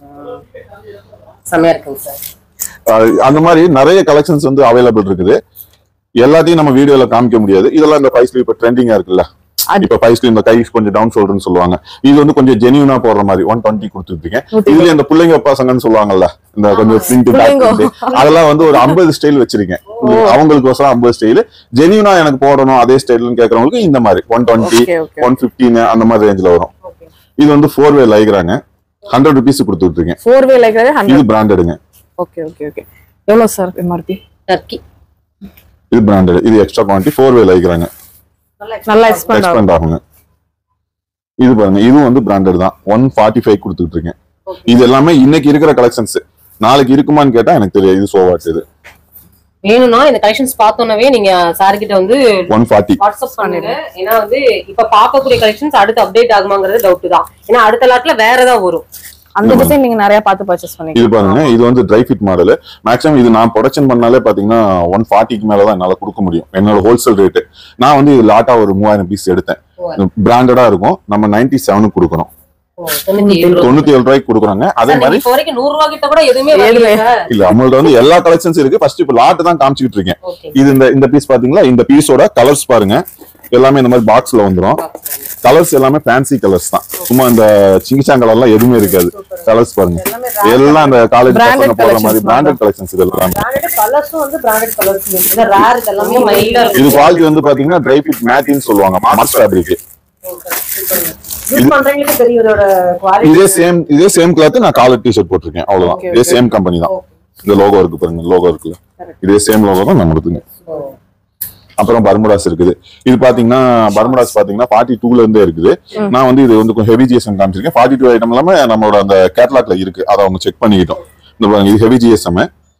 செமையா இருக்குங்க சார் அஹ் அந்த மாதிரி நிறைய கலெக்ஷன்ஸ் வந்து அவைலபிள் இருக்குது எல்லாத்தையும் நம்ம வீடியோல காமிக்க முடியாது இதெல்லாம் இந்த ஃபைவ் ஸ்லீவ் இப்ப ட்ரெண்டிங்கா இருக்குல்ல அது- இப்ப ஃபைவ் ஸ்லீவ் இந்த கை கொஞ்சம் டவுன் ஷோல்டர்னு சொல்லுவாங்க இது வந்து கொஞ்சம் ஜெனியூனா போடுற மாதிரி ஒன் டுவெண்ட்டி கொடுத்துருக்கீங்க நூத்தி இதுல இந்த பிள்ளைங்க பசங்கன்னு சொல்லுவாங்க இந்த கொஞ்சம் பிரிண்ட் பிள்ளைங்கோ. அதெல்லாம் வந்து ஒரு ஐம்பது ஸ்டைல் வச்சிருக்கேன் அவங்களுக்கு வசம் ஐம்பது ஸ்டைல் ஜெனியூனா எனக்கு போடணும் அதே ஸ்டைல்னு கேக்குறவங்களுக்கு இந்த மாதிரி one twenty okay okay one fifteen அந்த மாதிரி ரேஞ்சில் வரும் இது வந்து ஃபோர் வே லைக்கிறாங்க ஹண்ட்ரட் ருபீஸ் கொடுத்துருக்கீங்க ஃபோர் வே லைக் இது ஹண்ட்ரட் பிராண்டடுங்க ஓகே ஓகே ஓகே எவ்வளவு சார் எம்ஆர்பி டர்க்கி இது பிராண்டட் இது எக்ஸ்ட்ரா குவான்டிட்டி ஃபோர் வே லைக்கிறாங்க நல்லா எக்ஸ்பெண்ட் ஆகும் எக்ஸ்பெண்ட் ஆகுங்க இது பாருங்க இதுவும் வந்து பிராண்டட் தான் ஒன் ஃபார்ட்டி ஃபைவ் கொடுத்துட்டு இருக்கேன் இது எல்லாமே இன்னைக்கு இருக்கிற கலெக்ஷன்ஸ் நாளைக்கு இருக்குமான்னு கேட்டா எனக்கு தெரியாது இது சோவாட் இது வேணும்னா இந்த கலெக்ஷன்ஸ் பார்த்தோன்னே நீங்க சார் கிட்ட வந்து ஒன் ஃபார்ட்டி வாட்ஸ்அப் பண்ணுங்க ஏன்னா வந்து இப்ப பார்க்கக்கூடிய கலெக்ஷன்ஸ் அடுத்து அப்டேட் ஆகுமாங்கிறது டவுட் தான் ஏன்னா அடுத்த லாட்ல வேற தான் வரும் அந்த டிசைன் நீங்க நிறைய பார்த்து பர்ச்சேஸ் இது பண்ணிக்கலாம் பாருங்க இது வந்து ட்ரை ஃபிட் மாடல் மேக்ஸிமம் இது நான் ப்ரொடக்ஷன் பண்ணாலே பாத்தீங்கன்னா ஒன் ஃபார்ட்டிக்கு மேல தான் என்னால கொடுக்க முடியும் என்னோட ஹோல்சேல் ரேட்டு நான் வந்து இது லாட்டா ஒரு மூவாயிரம் பீஸ் எடுத்தேன் பிராண்டடா இருக்கும் நம்ம நைன்டி செவனுக்கு கொடுக்குறோம் ஓ, தொண்ணூத்தி ஏழு ரூபா. தொண்ணூத்தி ஏழு ரூபாய்க்கு கொடுக்குறாங்க அதே சார், மாதிரி நீங்க இப்போ வரைக்கும் நூறு ரூபா கிட்ட கூட எதுவுமே வரலையே எதுவுமே. சார். இல்ல நம்மள்ட்ட வந்து எல்லா கலெக்ஷன்ஸ் இருக்கு ஃபர்ஸ்ட் இப்ப லாட் தான் காமிச்சிட்டு இருக்கேன் Okay. இது இந்த இந்த பீஸ் பாத்தீங்களா இந்த பீஸோட கலர்ஸ் பாருங்க எல்லாமே இந்த மாதிரி பாக்ஸ்ல வந்துரும் கலர்ஸ் எல்லாமே ஃபேன்சி கலர்ஸ் தான் சும்மா இந்த சிங்கிச்சாங் கலர்லாம் எதுவுமே இருக்காது கலர்ஸ் பாருங்க எல்லாம் இந்த காலேஜ் Branded பசங்க போடுற மாதிரி collections பிராண்டட் கலெக்ஷன்ஸ் இது எல்லாமே Branded colours உம் வந்து branded colours இருக்கு. இது rare, இது எல்லாமே mild ஆ இது இருக்கும். குவாலிட்டி வந்து பாத்தீங்கன்னா ட்ரை ஃபிட் மேட்டின்னு சொல்லுவாங்க மார்ஸ் ஃபேப்ரிக் Use பண்றவங்களுக்கு தெரியும் இதோட quality. இதே சேம் இதே சேம் கிளாத் நான் காலர் டிஷர்ட் போட்டிருக்கேன் அவ்வளவுதான் Okay, இதே okay. சேம் கம்பெனி தான் இந்த லோகோ இருக்கு பாருங்க லோகோ இருக்குல்ல இதே சேம் லோகோ தான் நம்ம எடுத்துங்க அப்புறம் பர்முடாஸ் இருக்குது இது பாத்தீங்கன்னா பர்முடாஸ் பாத்தீங்கன்னா ஃபார்ட்டி டூல இருந்தே இருக்குது நான் வந்து இது வந்து கொஞ்சம் ஹெவி ஜிஎஸ்எம் காமிச்சிருக்கேன் ஃபார்ட்டி டூ ஐட்டம் எல்லாமே நம்மளோட அந்த கேட்லாக்ல இருக்கு அதை அவங்க செக் பண்ணிக்கிட்டோம் இந்த பாருங்க இது ஹெவி ஜிஎஸ்எம்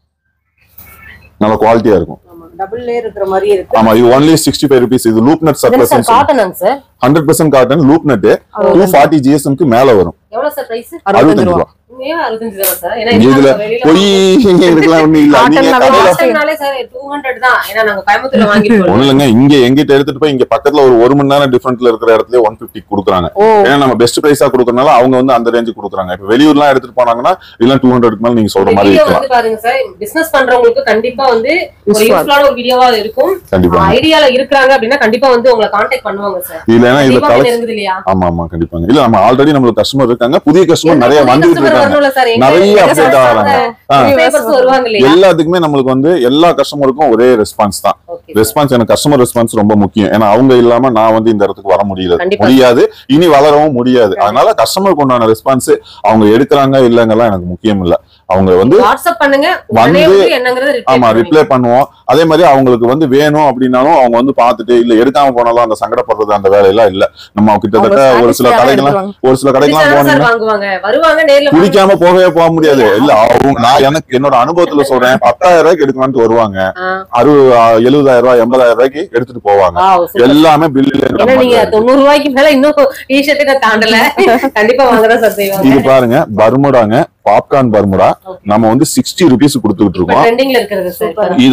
நல்ல குவாலிட்டியா இருக்கும் ஆமா, double layer இருக்கிற மாதிரி இருக்கு. ஆமா இது ஒன்லி சிக்ஸ்டி ஃபைவ் ருபீஸ் இது லூப் நட் இது என்ன sir, சர்ப்ளஸ் cotton ஆங்க sir? Hundred percent cotton loop knit two forty ஜிஎஸ்எம்க்கு மேல வரும் எவ்வளவு sir price? அறுபத்தஞ்சு ரூபா உண்மையா 65 தானா sir? ஏன்னா இதுல இதுல வெளியில பொய் இருக்கலாம் ஒண்ணு இல்ல Cotton நீங்க னாவே கடையில costly. cottonனாலே sir 200 தான். ஏன்னா நாங்க கோயம்புத்தூர்ல வாங்கிட்டு ஒண்ணு வரோம். இல்லைங்க இங்க எங்கிட்ட எடுத்துட்டு போய் இங்க பக்கத்துல ஒரு ஒரு மணி நேரம் டிஃபரெண்ட்ல இருக்கிற இடத்துல ஒன் பிப்டி கொடுக்குறாங்க ஓ ஏன்னா நம்ம பெஸ்ட் பிரைஸா கொடுக்கறனால அவங்க வந்து அந்த ரேஞ்சு கொடுக்குறாங்க இப்ப வெளியூர்லாம் எடுத்துட்டு போனாங்கன்னா இல்ல டூ ஹண்ட்ரட்க்கு மேல நீங்க சொல்ற இந்த மாதிரி video இருக்கலாம் வந்து பாருங்க சார் பிசினஸ் பண்றவங்களுக்கு கண்டிப்பா வந்து ஒரு Useful. யூஸ்ஃபுல்லான ஒரு வீடியோவா இருக்கும் கண்டிப்பா ஐடியால இருக்காங்க அப்படின்னா கண்டிப்பா வந்து உங்களை காண்டாக்ட் பண்ணுவாங்க சார் இல்ல ஏன்னா இதுல தீபாவளி கலெக்ட் நெருங்குது இல்லையா ஆமா ஆமா கண்டிப்பாங்க இல்ல நம்ம ஆல்ரெடி நம்மளுக்கு கஸ்டமர் இருக்காங்க புதிய கஸ்டமர் நிறைய புதிய வந்துட்டு customer இருக்காங்க வரணும்ல sir. எங்க- நிறைய எங்க update sir ஆகுறாங்க. ஆ. subscribers வருவாங்க இல்லையா எல்லாத்துக்குமே நம்மளுக்கு வந்து எல்லா கஸ்டமருக்கும் ஒரே ரெஸ்பான்ஸ் தான் Okay, sir. ரெஸ்பான்ஸ் எனக்கு கஸ்டமர் ரெஸ்பான்ஸ் ரொம்ப முக்கியம் ஏன்னா அவங்க இல்லாம நான் வந்து இந்த இடத்துக்கு வர முடியல கண்டிப்பா. முடியாது இனி வளரவும் முடியாது அதனால கஸ்டமருக்கு உண்டான ரெஸ்பான்ஸ் அவங்க எடுக்கிறாங்க இல்லங்கெல்லாம் எனக்கு முக்கியம் இல்ல அவங்க வந்து வாட்ஸ்அப் பண்ணுங்க உடனே வந்து- வந்து என்னங்கறத reply ஆமா பண்ணுவீங்க. ரிப்ளை பண்ணுவோம் அதே மாதிரி அவங்களுக்கு வந்து வேணும் அப்படின்னாலும் அவங்க வந்து பார்த்துட்டு இல்ல எடுக்காம போனாலும் அந்த சங்கடப்படுறது அந்த வேலையெல்லாம் இல்ல நம்ம கிட்டத்தட்ட அவங்க ஒரு சில satisfy ஆ கடைகள்லாம் எடுத்துருவாங்க. ஒரு சில கடைக்கெல்லாம் பிடிச்சாதான் sir போனீங்கன்னா வாங்குவாங்க வருவாங்க நேர்ல வாங்க. குடிக்காம போகவே போக முடியாது இல்ல அவங்க நான் எனக்கு என்னோட அனுபவத்துல சொல்றேன் பத்தாயிரம் ரூபாய்க்கு எடுக்கலாம்னு வருவாங்க ஆ. அறு எழுபதாயிரம் ரூபாய் எண்பதாயிரம் ரூபாய்க்கு எடுத்துட்டு போவாங்க Wow, super. எல்லாமே பில்லுல ஏன்னா நீங்க தொண்ணூறு ரூபாய்க்கு மேல இன்னும் டிஷர்ட் நான் தாண்டல கண்டிப்பா வாங்கதான் சார் செய்வாங்க இது பாருங்க பர்முடாங்க பாப்கார்ன் பர்முடா Okay. நம்ம வந்து சிக்ஸ்டி ருபீஸ் கொடுத்துட்டு இப்ப இருக்கோம் ட்ரெண்டிங்ல இருக்கிறது சார் இதுல மட்டும்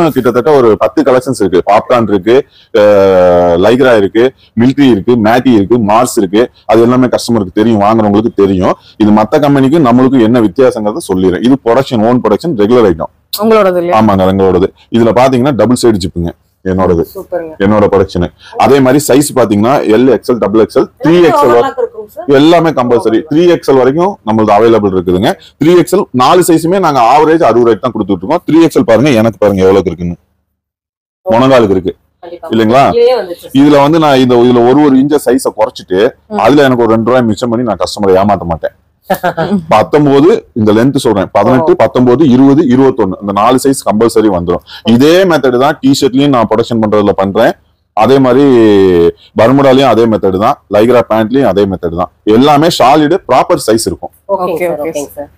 இன்னும் கிட்டத்தட்ட ஒரு பத்து கலெக்ஷன்ஸ் இருக்கு பாப்கார்ன் இருக்கு அஹ், லைக்ரா இருக்கு மில்ட்ரி இருக்கு மேட்டி இருக்கு மார்ஸ் இருக்கு அது எல்லாமே கஸ்டமருக்கு தெரியும் வாங்குறவங்களுக்கு தெரியும் இது மத்த கம்பெனிக்கு நம்மளுக்கு என்ன வித்தியாசங்கிறத சொல்லிடுறேன் இது production own production regular item உங்களோடது இல்லையா ஆமாங்க எங்களோடது இதுல பாத்தீங்கன்னா டபுள் சைடு ஜிப்புங்க என்னோடது சூப்பருங்க என்னோட ப்ரொடக்ஷன் அதே மாதிரி சைஸ் பாத்தீங்கன்னா L XL double XL three XL overlap இருக்குங்க சார் எல்லாமே கம்பல்சரி த்ரீ எக்ஸ்எல் வரைக்கும் நம்மளுக்கு அவைலபிள் இருக்குதுங்க த்ரீ எக்ஸ்எல் நாலு சைஸுமே நாங்க ஆவரேஜ் அறுபது ரேட் தான் கொடுத்துட்டு இருக்கோம் த்ரீ எக்ஸ்எல் பாருங்க எனக்கு பாருங்க எவ்வளவுக்கு இருக்குன்னு முனங்காலுக்கு இருக்கு கண்டிப்பா இல்லைங்களா? கீழே வந்துச்சு இதுல வந்து நான் இந்த இதுல ஒரு ஒரு இன்ச்ச சைஸ குறைச்சிட்டு அதுல எனக்கு ஒரு ரெண்டு ரூபாய் மிச்சம் பண்ணி நான் கஸ்டமரை ஏமாத்த மாட்டேன் பத்தொன்பது இந்த லென்த் சொல்றேன் பதினெட்டு பத்தொன்பது இருபது இருபத்தொன்னு இந்த நாலு சைஸ் கம்பல்சரி வந்துடும் இதே மெத்தட் தான் டி ஷர்ட்லயும் நான் ப்ரொடக்ஷன் பண்றதுல பண்றேன் அதே மாதிரி பர்முடாலையும் அதே மெத்தட் தான் லைக்ரா பேண்ட்லயும் அதே மெத்தட் தான் எல்லாமே சாலிடு ப்ராப்பர் சைஸ் இருக்கும் ஓகேங்க Okay, சார் okay. ஓகேங்க சார்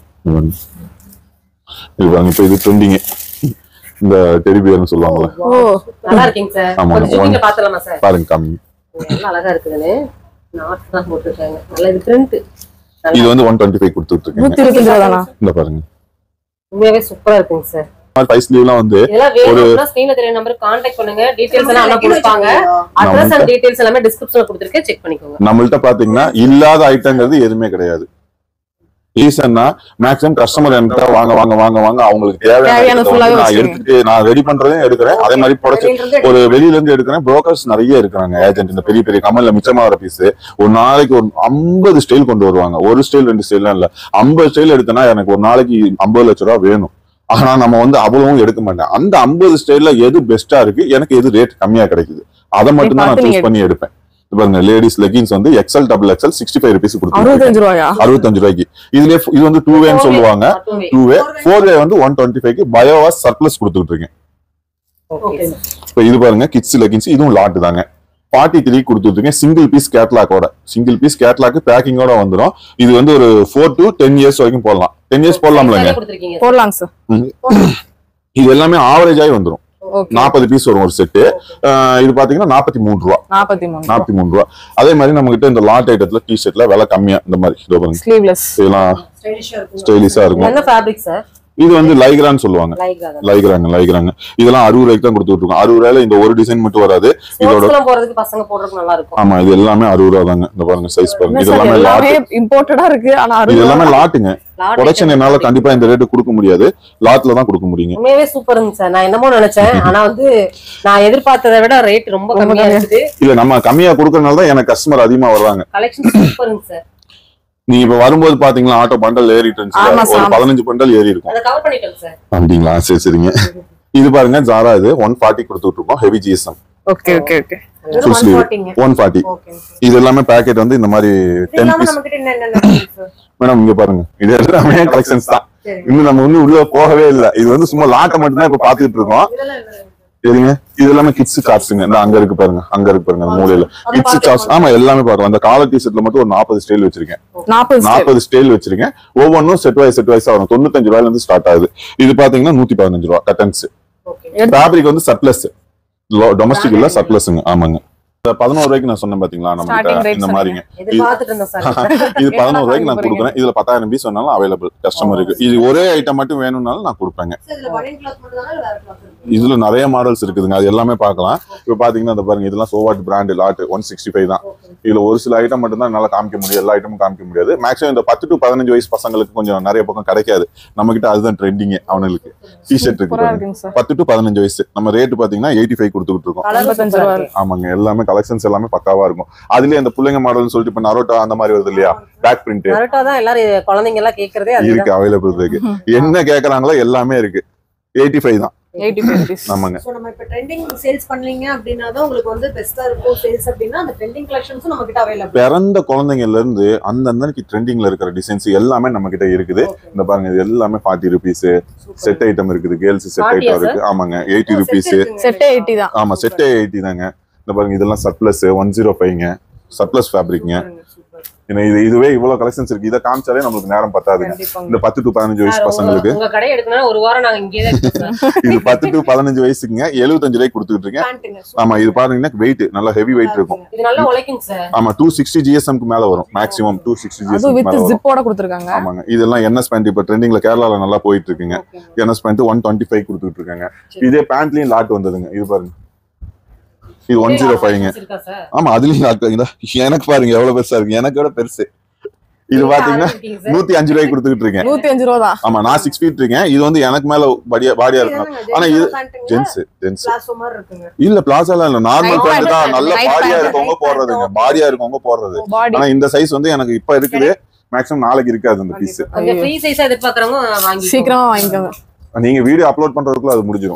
இது பாருங்க இப்ப இது ட்ரெண்டிங் இந்த டெரிபியர்னு சொல்லுவாங்கல்ல ஓ நல்லா இருக்கீங்க சார் ஆமாங்க. கொஞ்சம் ஷூட்டிங்ல பாத்துலாமா சார் பாருங்க கம்மி எல்லாம் அழகா இருக்குதுன்னு நாட் தான் போட்டுருக்காங்க நல்ல இது பிரிண்ட் இது வந்து ஒன் டுவெண்ட்டி ஃபைவ் கொடுத்துட்டு இருக்கேங்க நூத்தி இருபத்தஞ்சு ரூபா தானா இந்த பாருங்க உண்மையாவே சூப்பரா இருக்குங்க சார் ஃபைவ் ஸ்லீவ்லாம் வந்து இதெல்லாம் வேணும்னா ஸ்கிரீன்ல தெரிய நம்பர் கான்டாக்ட் பண்ணுங்க டீடைல்ஸ் எல்லாம் அண்ணா கொடுப்பாங்க அட்ரஸ் அண்ட் டீடைல்ஸ் எல்லாமே டிஸ்கிரிப்ஷன்ல கொடுத்துருக்கேன் செக் பண்ணிக்கோங்க நம்மள்ட்ட பாத்தீங்கன்னா இல்லாத ஐட்டங்கிறது எதுவுமே கிடையாது ரீசன்னா மேக்ஸிமம் கஸ்டமர் என்கிட்ட வாங்க வாங்க வாங்க வாங்க அவங்களுக்கு தேவையான தேவையான full ஆவே நான் வச்சிருக்கீங்க. எடுத்துட்டு நான் ரெடி பண்றதையும் எடுக்கிறேன் அதே மாதிரி ப்ரொடக்ஷன் ஒரு வெளியில இருந்து எடுக்கிறேன் புரோக்கர்ஸ் நிறைய இருக்கிறாங்க ஏஜென்ட் இந்த பெரிய பெரிய கமல்ல மிச்சமா வர பீஸ் ஒரு நாளைக்கு ஒரு ஐம்பது ஸ்டைல் கொண்டு வருவாங்க ஒரு ஸ்டைல் ரெண்டு ஸ்டைல்லாம் இல்ல ஐம்பது ஸ்டைல் எடுத்தனா எனக்கு ஒரு நாளைக்கு ஐம்பது லட்ச ரூபா வேணும் ஆனா நம்ம வந்து அவ்வளவும் எடுக்க மாட்டேன் அந்த ஐம்பது ஸ்டைல்ல எது பெஸ்டா இருக்கு எனக்கு எது ரேட் கம்மியா கிடைக்குது அதை மட்டும் தான் நான் பார்த்து நீங்க சூஸ் பண்ணி எடுப்பேன் இப்ப பாருங்க லேடிஸ் லெகின்ஸ் வந்து XL double XL sixty five rupees கொடுத்துருக்கேன் அறுபத்தஞ்சு ரூபாயா அறுபத்தஞ்சு ரூபாய்க்கு இதுலயே இது வந்து டூ வேன்னு சொல்லுவாங்க டூ வே ஃபோர் வே வந்து ஒன் டுவெண்ட்டி ஃபைவ்க்கு பயோவாஸ் சர்ப்ளஸ் கொடுத்துட்டு இருக்கேன் ஓகே இப்ப இது பாருங்க கிட்ஸ் லெகின்ஸ் இதுவும் லாட் தாங்க ஃபார்ட்டி த்ரீ கொடுத்துருக்கீங்க சிங்கிள் பீஸ் கேட்லாக்கோட சிங்கிள் பீஸ் கேட்லாக் பேக்கிங்கோட வந்துடும் இது வந்து ஒரு ஃபோர் டு டென் இயர்ஸ் வரைக்கும் போடலாம் டென் இயர்ஸ் போடலாம்லங்க கொடுத்துருக்கீங்க போடலாங்க சார் இது எல்லாமே ஆவரேஜ் ஆகி வந்துடும் ஓகே நாற்பது பீஸ் வரும் ஒரு செட்டு இது பாத்தீங்கன்னா நாற்பத்தி மூணு ரூபா நாற்பத்தி மூணு நாற்பத்தி மூணு ரூபா அதே மாதிரி நம்ம கிட்ட இந்த லாட் ஐட்டத்துல டி ஷர்ட்ல விலை கம்மியா இந்த மாதிரி இதோ பாருங்க ஸ்லீவ்லெஸ் இதெல்லாம் ஸ்டைலிஷா இருக்கும் என்ன ஃபேப்ரிக் சார் இது வந்து லைக்ரான்னு சொல்லுவாங்க லைக் தான் லைக்ராங்க லைக்ராங்க இதெல்லாம் அறுபது ரூபாய்க்கு தான் கொடுத்துட்டு இருக்கோம் அறுபது ரூபாயில இந்த ஒரு டிசைன் மட்டும் வராது இதோட ஸ்போர்ட்ஸ்லாம் போறதுக்கு பசங்க போடுறதுக்கு நல்லா இருக்கும் ஆமா இது எல்லாமே அறுபது ரூபா தாங்க இந்த பாருங்க சைஸ் பாருங்க என்ன இது சார் எல்லாமே லாட் எல்லாமே இம்போர்ட்டடா இருக்கு ஆனா இது அறுபது எல்லாமே ரூபா. லாட்டுங்க Lot ப்ரொடக்ஷன் item. என்னால கண்டிப்பா இந்த ரேட்டு கொடுக்க முடியாது லாட்ல தான் கொடுக்க முடியுங்க உண்மையாவே சூப்பருங்க சார் நான் என்னமோ நினைச்சேன் ஆனா வந்து நான் எதிர்பார்த்ததை விட ரேட் ரொம்ப ரொம்ப கம்மியா கம்மியா. இருக்குது இல்ல நம்ம கம்மியா கொடுக்கறனால தான் எனக்கு கஸ்டமர் அதிகமா வர்றாங்க கலெக்ஷன் சூப்பருங்க சார் நீங்க இப்ப வரும்போது பாத்தீங்களா ஆட்டோ பண்டல் ஏறிட்டு ஆமா இருந்துச்சு ஒரு சார். பதினஞ்சு பண்டல் ஏறி இருக்கும் அதை கவர் பண்ணிட்டேன் சார் அப்படிங்களா சரி சரிங்க இது பாருங்க ஜாரா இது ஒன் ஃபார்ட்டி கொடுத்துட்டு இருக்கோம் heavy GSM okay okay okay full sleeve one forty இது எல்லாமே பேக்கெட் வந்து இந்த மாதிரி டென் பீஸ் மேடம் இங்க பாருங்க இது எல்லாமே கலெக்ஷன்ஸ் தான் இன்னும் நம்ம இன்னும் உள்ள போகவே இல்ல இது வந்து சும்மா லாட்டை மட்டும் தான் இப்ப பாத்துட்டு இருக்கோம் சரிங்க இது எல்லாமே கிட்ஸ் சார்ட்ஸுங்க இந்த அங்க இருக்கு பாருங்க அங்க இருக்கு பாருங்க அந்த மூலையில கிட்ஸ் சார்ட்ஸ் ஆமா எல்லாமே பாருங்க அந்த காலர் டி ஷர்ட்ல மட்டும் ஒரு நாற்பது ஸ்டைல் வச்சிருக்கேன் நாற்பது step. நாற்பது ஸ்டைல் வச்சிருக்கேன் ஒவ்வொன்றும் செட் வைஸ் செட் வைஸா வரும் தொண்ணூத்தஞ்சு ரூபாயில இருந்து ஸ்டார்ட் ஆகுது இது பாத்தீங்கன்னா நூத்தி பதினஞ்சு ரூபா கட்டன்ஸ் எடுத்து- ஃபேப்ரிக் வந்து சர்ப்ளஸ் டொமஸ்டிக் இல்ல சர்ப்ளஸ்ங்க ஆமாங்க இந்த பதினோரு ரூபாய்க்கு நான் சொன்னேன் பாத்தீங்களா நம்ம Starting கிட்ட rate இந்த மாதிரிங்க எதிர்பார்த்துட்டு இருந்தேன் சார் இது பதினோரு ரூபாய்க்கு நான் வாங்க போறீங்க? கொடுக்குறேன் இதுல பத்தாயிரம் பீஸ் வேணாலும் அவைலபிள் கஸ்டமருக்கு இது ஒரே ஐட்டம் மட்டும் வேணும்னாலும் நான் கொடுப்பேங்க இதுல நிறைய மாடல்ஸ் இருக்குதுங்க அது எல்லாமே பார்க்கலாம் இப்ப பாத்தீங்கன்னா இந்த பாருங்க இதெல்லாம் சோவாட் brand lot one sixty five தான் இதுல ஒரு சில ஐட்டம் மட்டும் தான் என்னால காமிக்க முடியும் எல்லா ஐட்டமும் காமிக்க முடியாது மேக்ஸிமம் இந்த பத்து டு பதினஞ்சு வயசு பசங்களுக்கு கொஞ்சம் நிறைய பக்கம் கிடைக்காது நம்ம கிட்ட அதுதான் ட்ரெண்டிங் அவனுக்கு டிஷர்ட் இருக்கு சூப்பரா பாருங்க இருக்குங்க சார் பத்து டு பதினஞ்சு வயசு நம்ம ரேட் பாத்தீங்கன்னா எயிட்டி ஃபைவ் கொடுத்துட்டு இருக்கோம் ஐம்பத்தஞ்சு ரூபா ஆமாங்க எல்லாமே கலெக்ஷன்ஸ் எல்லாமே பக்காவா இருக்கும் அதுலயே அந்த பிள்ளைங்க மாடல்னு சொல்லிட்டு இப்ப நரோட்டா அந்த மாதிரி வருது இல்லையா பேக் பிரிண்ட் கரெக்டா தான் எல்லாரும் குழந்தைங்க எல்லாம் கேக்குறதே அதுதான் இருக்கு அவைலபிள் இருக்கு என்ன கேக்குறாங்களோ எல்லாமே இருக்கு எயிட்டி ஃபைவ் தான் எயிட்டி ஃபைவ் ருபீஸ் ஆமாங்க ஸோ நம்ம இப்போ ட்ரெண்டிங் சேல்ஸ் பண்ணீங்க அப்படின்னா தான் உங்களுக்கு வந்து பெஸ்ட்டாக இருக்கும் சேல்ஸ் அப்படின்னா அந்த ட்ரெண்டிங் கலெக்ஷன்ஸும் நம்ம கிட்ட அவைலபிள் பிறந்த குழந்தைங்கள்ல இருந்து அந்த அன்னைக்கு ட்ரெண்டிங்ல இருக்கிற டிசைன்ஸ் எல்லாமே நம்ம கிட்ட இருக்குது இந்த பாருங்க இது எல்லாமே ஃபார்ட்டி ருபீஸ் செட் ஐட்டம் இருக்குது கேர்ள்ஸ் செட் 40 ஐட்டம் இருக்கு ஆமாங்க எயிட்டி ருபீஸ் செட்டே எயிட்டி தான் ஆமா செட்டே எயிட்டி தாங்க இந்த பாருங்க இதெல்லாம் சர்ப்ளஸ் ஒன் ஜீரோ ஃபைவ்ங்க சர்ப்ளஸ் ஃபேப்ரிக்ங்க ஏன்னா இது இதுவே இவ்வளவு கலெக்ஷன்ஸ் இருக்கு இதை காமிச்சாலே நம்மளுக்கு நேரம் பத்தாதுங்க கண்டிப்பாங்க இந்த பத்து டு பதினஞ்சு வயசு சார், பசங்களுக்கு உங்க- உங்க கடை எடுக்கணும்னா ஒரு வாரம் நாங்க இங்கே தான் இருப்போம் சார். இது பத்து டு பதினஞ்சு வயசுக்குங்க எழுபத்தஞ்சு ரூபாய்க்கு கொடுத்துட்டு இருக்கேன் பேண்ட்டுங்க ஆமா இது பாத்தீங்கன்னா வெயிட் நல்லா ஹெவி வெயிட் இருக்கும் இது நல்லா உழைக்குங்க சார் ஆமா டூ சிக்ஸ்டி ஜிஎஸ்எம்க்கு மேல வரும் மேக்ஸிமம் டூ சிக்ஸ்டி அதுவும் ஜிஎஸ்எம் வித் மேல வரும் ஜிப்போட கொடுத்துருக்காங்க ஆமாங்க இதெல்லாம் என்எஸ் பேண்ட் இப்ப ட்ரெண்டிங்ல கேரளால நல்லா போயிட்டு இருக்குங்க ஓகேங்க NS pant one twenty five கொடுத்துட்டு இருக்காங்க சரி. இதே பேண்ட்லயும் லாட் வந்ததுங்க இது பாருங்க இது ஒன் ஜீரோ ஃபைவ்ங்க இருக்கா சார் ஆமா அதுலயும் லாட் வைங்க எனக்கு பாருங்க எவ்வளவு பெருசா இருக்கு எனக்கு விட பெருசு இது பாத்தீங்கன்னா இருக்கீங்க சார். நூத்தி அஞ்சு ரூபாய்க்கு கொடுத்துட்டு இருக்கேன் நூத்தி அஞ்சு ரூபா தான் ஆமா நான் சிக்ஸ் ஃபீட் இருக்கேன் இது வந்து எனக்கு மேல பாடியா பாடியா இருக்கும் ஆனா இது- ஜென்ஸ் ஜென்ஸ் பிளாசோ மாதிரி இருக்குங்க இல்ல பிளாசால இல்ல நார்மல் Night பேண்ட் தான் pant, நல்ல night பாடியா pant. இருக்கவங்க போடுறதுங்க பாடியா இருக்கவங்க போடுறது பாடி ஆனா இந்த சைஸ் வந்து எனக்கு இப்ப இருக்குது மேக்ஸிமம் நாளைக்கு இருக்காது அந்த பீஸ் கொஞ்சம் ஃப்ரீ சைஸா எதிர்பார்க்கறவங்க வாங்கி சீக்கிரமா வாங்கிக்கோங்க நீங்க வீடியோ அப்லோட் பண்றதுக்குள்ள அது முடிஞ்சிடும்